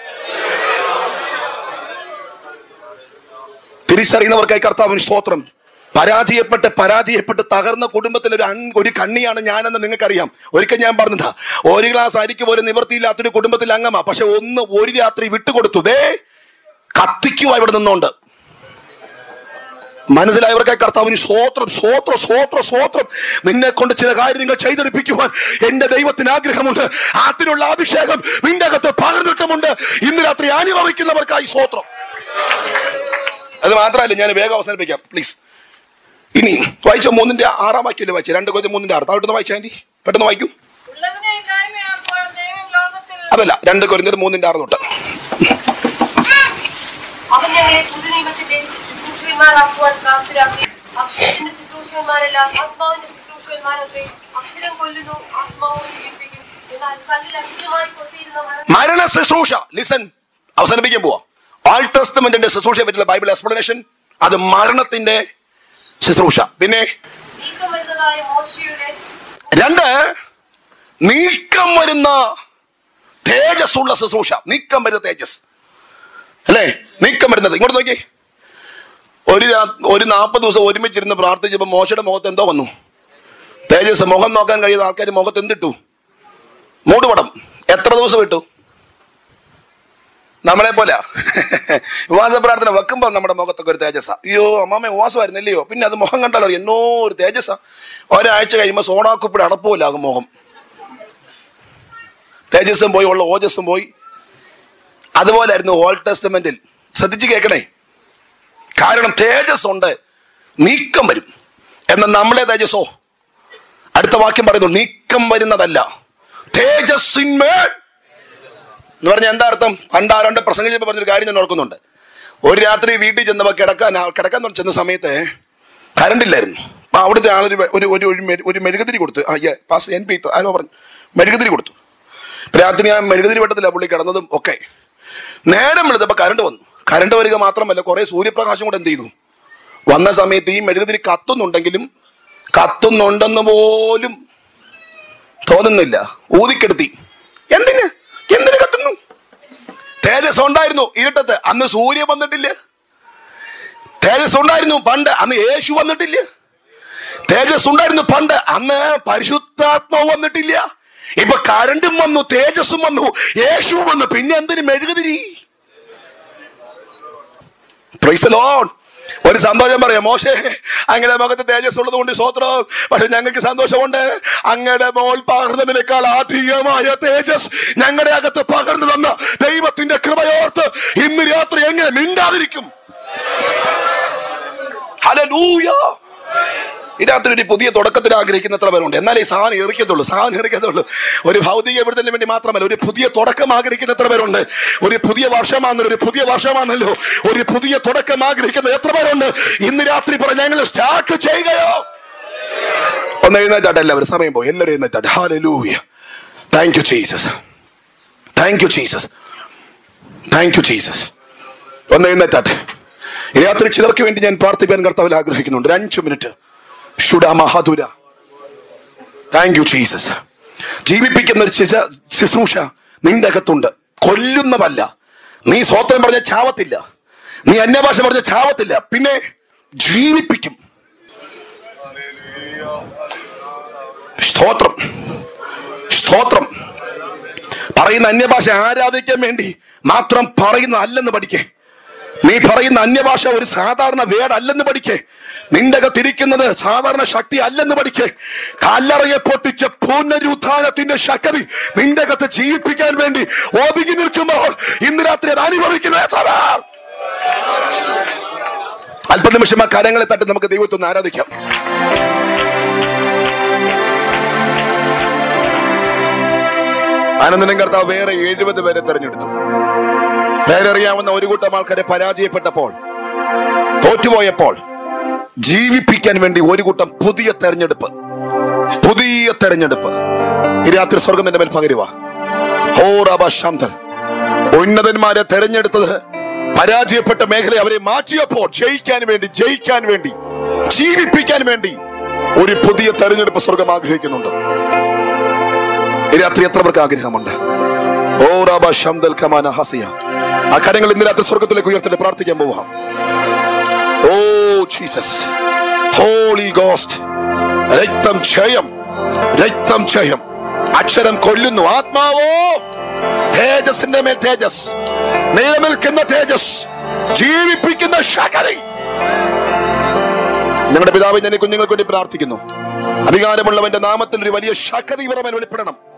തിരിച്ചറിയുന്നവർക്കായി കർത്താവിന് സ്തോത്രം പരാജയപ്പെട്ട് പരാജയപ്പെട്ട് തകർന്ന കുടുംബത്തിൽ ഒരു അൺ- ഒരു കണ്ണിയാണ് ഞാനെന്ന് നിങ്ങൾക്കറിയാം ഒരിക്കൽ ഞാൻ പറഞ്ഞതാ ഒരു ഗ്ലാസ് അരിക്ക് പോലും നിവൃത്തിയില്ലാത്തൊരു കുടുംബത്തിൽ അംഗമാ പക്ഷെ ഒന്ന് ഒരു രാത്രി വിട്ടുകൊടുത്തു ദേ കത്തിക്കുവാ ഇവിടെ നിന്നുകൊണ്ട് മനസ്സിലായവർക്കായി കർത്താവിന് സ്വോത്രം സ്വോത്രം സ്വോത്രം സ്വോത്രം നിന്നെ കൊണ്ട് ചില കാര്യങ്ങൾ ചെയ്തെടുപ്പിക്കുവാൻ എന്റെ ദൈവത്തിന് ആഗ്രഹമുണ്ട് അതിനുള്ള അഭിഷേകം നിന്റെ അകത്ത് പകർന്നിട്ടുമുണ്ട് ഇന്ന് രാത്രി അനുഭവിക്കുന്നവർക്കായി സ്വോത്രം അത് മാത്രമല്ല ഞാൻ വേഗം അവസാനിപ്പിക്കാം പ്ലീസ് ഇനി വായിച്ച മൂന്നിന്റെ ആറാം വാക്യല്ലേ വായിച്ചേ രണ്ട് കൊല്ലം മൂന്നിന്റെ ആറ് താഴോട്ട് വായിച്ചാൽ മതി പെട്ടെന്ന് വായിക്കൂ ഉള്ളതിനെ ഇല്ലായ്മയാക്കുവാൻ ദൈവം ലോകത്തിൽ അതല്ല രണ്ട് കൊരിന്തർ മൂന്നിന്റെ ആറ് തൊട്ട് അവൻ ഞങ്ങളെ പുതുനിയമത്തിന്റെ ശുശ്രൂഷകന്മാരാക്കുവാൻ പ്രാപ്തരാക്കി അക്ഷരത്തിന്റെ ശുശ്രൂഷകന്മാരെല്ലാം ആത്മാവിന്റെ ശുശ്രൂഷകന്മാരൊക്കെ അക്ഷരം കൊല്ലുന്നു ആത്മാവ് ജീവിപ്പിക്കും എന്നാൽ കല്ലിൽ അക്ഷരമായി കൊത്തിയിരുന്ന മരണം മരണ ശുശ്രൂഷ ലിസൺ അവസാനിപ്പിക്കാൻ പോവാം ആൾ ടെസ്റ്റമെന്റിന്റെ ശുശ്രൂഷയെ പറ്റിയുള്ള ബൈബിൾ എക്സ്പ്ലനേഷൻ അത് മരണത്തിന്റെ ശുശ്രൂഷ പിന്നെ നീക്കം വരുന്നതായ മോശയുടെ രണ്ട് നീക്കം വരുന്ന തേജസ് ഉള്ള ശുശ്രൂഷ നീക്കം വരുന്ന തേജസ് അല്ലേ നീക്കം വരുന്നത് ഇങ്ങോട്ട് നോക്കി ഒരു രാ- ഒരു നാൽപ്പത് ദിവസം ഒരുമിച്ചിരുന്ന് പ്രാർത്ഥിച്ചപ്പോൾ മോശയുടെ മുഖത്ത് എന്തോ വന്നു തേജസ് മുഖം നോക്കാൻ കഴിയുന്ന ആൾക്കാർ മുഖത്ത് എന്തിട്ടു മൂടുപടം എത്ര ദിവസം ഇട്ടു നമ്മളെ പോലെ ഉപവാസ പ്രാർത്ഥന വെക്കുമ്പോൾ നമ്മുടെ മുഖത്തൊക്കെ ഒരു തേജസ്സ അയ്യോ അമ്മാമ്മ ഉപവാസമായിരുന്നില്ലയോ പിന്നെ അത് മുഖം കണ്ടാലോ എന്നോ ഒരു തേജസ്സ ഒരാഴ്ച കഴിയുമ്പോൾ സോണാക്കുപ്പിടെ അടപ്പുമില്ലാകും മുഖം തേജസ്സും പോയി ഉള്ള ഓജസ്സും പോയി അതുപോലായിരുന്നു ഓൾഡ് ടെസ്റ്റമെന്റിൽ ശ്രദ്ധിച്ച് കേൾക്കണേ കാരണം തേജസ് ഉണ്ട് നീക്കം വരും എന്നാൽ നമ്മുടെ തേജസ്സോ അടുത്ത വാക്യം പറയുന്നു നീക്കം വരുന്നതല്ല തേജസ്സിന്മേൽ എന്ന് പറഞ്ഞാൽ എന്താ അർത്ഥം പണ്ട് ആരാണ്ട് പ്രസംഗിച്ചപ്പോൾ പറഞ്ഞൊരു കാര്യം ഞാൻ ഓർക്കുന്നുണ്ട് ഒരു രാത്രി വീട്ടിൽ ചെന്നപ്പോൾ കിടക്കാൻ ആ- കിടക്കാൻ ചെന്ന സമയത്ത് കറണ്ട് ഇല്ലായിരുന്നു അപ്പൊ അവിടുത്തെ ആളൊരു വെ- ഒരു ഒരു ഒരു മെഴു- ഒരു മെഴുകുതിരി കൊടുത്തു ആ യെ, പാസ് എൻ പി ആരോ പറഞ്ഞു മെഴുകുതിരി കൊടുത്തു രാത്രി ആ മെഴുകുതിരി വെട്ടത്തില്ല പുള്ളി കിടന്നതും ഒക്കെ നേരം വെളുത്തപ്പോൾ കറണ്ട് വന്നു കറണ്ട് വരിക മാത്രമല്ല കുറെ സൂര്യപ്രകാശം കൂടെ എന്ത് ചെയ്തു വന്ന സമയത്ത് ഈ മെഴുകുതിരി കത്തുന്നുണ്ടെങ്കിലും കത്തുന്നുണ്ടെന്ന് പോലും തോന്നുന്നില്ല ഊതിക്കെടുത്തി എന്തിന് എന്തിന് കത്തുന്നു തേജസ് ഉണ്ടായിരുന്നു ഇരുട്ടത്ത് അന്ന് സൂര്യ വന്നിട്ടില്ല തേജസ് ഉണ്ടായിരുന്നു പണ്ട് അന്ന് യേശു വന്നിട്ടില്ല തേജസ് ഉണ്ടായിരുന്നു പണ്ട് അന്ന് പരിശുദ്ധാത്മാവ് വന്നിട്ടില്ല ഇപ്പൊ കരണ്ടും വന്നു തേജസ്സും വന്നു യേശുവും വന്നു പിന്നെ എന്തിന് മെഴുകുതിരി Praise the Lord. ഒരു സന്തോഷം പറയാം മോശേ അങ്ങനെ മുഖത്ത് തേജസ് ഉള്ളത് കൊണ്ട് സ്വത്രം പക്ഷെ ഞങ്ങൾക്ക് സന്തോഷമുണ്ട് അങ്ങയുടെ മോൾ പകർന്നതിനേക്കാൾ അധികമായ തേജസ് ഞങ്ങളുടെ അകത്ത് പകർന്നു തന്ന ദൈവത്തിന്റെ കൃപയോർത്ത് ഇന്ന് രാത്രി എങ്ങനെ മിണ്ടാതിരിക്കും ഹല്ലേലൂയ ഈ രാത്രി ഒരു പുതിയ തുടക്കത്തിന് ആഗ്രഹിക്കുന്ന എത്ര പേരുണ്ട് എന്നാലേ ഈ സാധനം എറിക്കത്തുള്ളൂ സാധനം എറിക്കത്തുള്ളൂ ഒരു ഭൗതിക വിടുതലിന് വേണ്ടി മാത്രമല്ല ഒരു പുതിയ തുടക്കം ആഗ്രഹിക്കുന്ന എത്ര പേരുണ്ട് ഒരു പുതിയ വർഷമാണല്ലോ ഒരു പുതിയ വർഷമാണല്ലോ ഒരു പുതിയ തുടക്കം ആഗ്രഹിക്കുന്ന എത്ര പേരുണ്ട് ഇന്ന് രാത്രി പറ ഞങ്ങൾ സ്റ്റാർട്ട് ചെയ്യുകയോ ഒന്ന് എഴുന്നേറ്റാട്ടെ എല്ലാവരും സമയം പോയി എല്ലാവരും എഴുന്നേറ്റാട്ടെ hallelujah thank you Jesus thank you Jesus thank you Jesus ഒന്ന് എഴുന്നേറ്റാട്ടെ ഈ രാത്രി ചിലർക്ക് വേണ്ടി ഞാൻ പ്രാർത്ഥിക്കാൻ കർത്താവിൽ ആഗ്രഹിക്കുന്നുണ്ട് ഒരു അഞ്ചു മിനിറ്റ് ഷുഡ മഹാദുര താങ്ക് യു ജീസസ് ജീവിപ്പിക്കുന്ന ഒരു ശിശ- ശുശ്രൂഷ നിന്റെ അകത്തുണ്ട് കൊല്ലുന്നതല്ല നീ സ്വോത്രം പറഞ്ഞ ചാവത്തില്ല നീ അന്യഭാഷ പറഞ്ഞ ചാവത്തില്ല പിന്നെ ജീവിപ്പിക്കും സ്തോത്രം സ്തോത്രം പറയുന്ന അന്യഭാഷ ആരാധിക്കാൻ വേണ്ടി മാത്രം പറയുന്ന അല്ലെന്ന് പഠിക്കേ നീ പറയുന്ന അന്യഭാഷ ഒരു സാധാരണ വേട് അല്ലെന്ന് പഠിക്കേ നിന്റെ അകത്തിരിക്കുന്നത് സാധാരണ ശക്തി അല്ലെന്ന് പഠിക്കേ കല്ലറയെ പൊട്ടിച്ച പുനരുത്ഥാനത്തിന്റെ ശക്തി നിന്റെ അകത്ത് ജീവിപ്പിക്കാൻ വേണ്ടി ഒതുങ്ങി നിൽക്കുമ്പോൾ ഇന്ന് രാത്രി അത് അനുഭവിക്കുന്ന എത്ര പേർ അല്പനിമിഷം ആ കരങ്ങളെ തട്ടി നമുക്ക് ദൈവത്തെ ഒന്ന് ആരാധിക്കാം ആനന്ദനം കർത്താവ് വേറെ എഴുപത് പേരെ തെരഞ്ഞെടുത്തു പേരറിയാവുന്ന ഒരു കൂട്ടം ആൾക്കാരെ പരാജയപ്പെട്ടപ്പോൾ തോറ്റുപോയപ്പോൾ ജീവിപ്പിക്കാൻ വേണ്ടി ഒരു കൂട്ടം പുതിയ തെരഞ്ഞെടുപ്പ് പുതിയ തെരഞ്ഞെടുപ്പ് ഈ രാത്രി സ്വർഗം നിന്റെ മേൽ പകരുക ഹോറാബാന്തൻ ഉന്നതന്മാരെ തെരഞ്ഞെടുത്തത് പരാജയപ്പെട്ട മേഖല അവരെ മാറ്റിയപ്പോൾ ജയിക്കാൻ വേണ്ടി ജയിക്കാൻ വേണ്ടി ജീവിപ്പിക്കാൻ വേണ്ടി ഒരു പുതിയ തെരഞ്ഞെടുപ്പ് സ്വർഗം ആഗ്രഹിക്കുന്നുണ്ട് ഈ രാത്രി എത്ര പേർക്ക് ആഗ്രഹമുണ്ട് ഓ റാബ ശംദൽ കമാന ഹസിയ ആ കരങ്ങൾ ഇന്ന് രാത്രി സ്വർഗത്തിലേക്ക് ഉയർത്തിട്ട് പ്രാർത്ഥിക്കാൻ പോവാം ഓ ജീസസ് ഹോളി ഗോസ്റ്റ് രക്തം ക്ഷയം രക്തം ക്ഷയം അക്ഷരം കൊല്ലുന്നു ആത്മാവോ തേജസിന്റെ മേൽ തേജസ് നിലനിൽക്കുന്ന തേജസ് ജീവിപ്പിക്കുന്ന ശകതി ഞങ്ങളുടെ പിതാവ് ഞാൻ ഈ കുഞ്ഞുങ്ങൾക്ക് വേണ്ടി പ്രാർത്ഥിക്കുന്നു അധികാരമുള്ളവന്റെ നാമത്തിൽ ഒരു വലിയ ശക്തി ഇവരുടെ മേൽ വെളിപ്പെടണം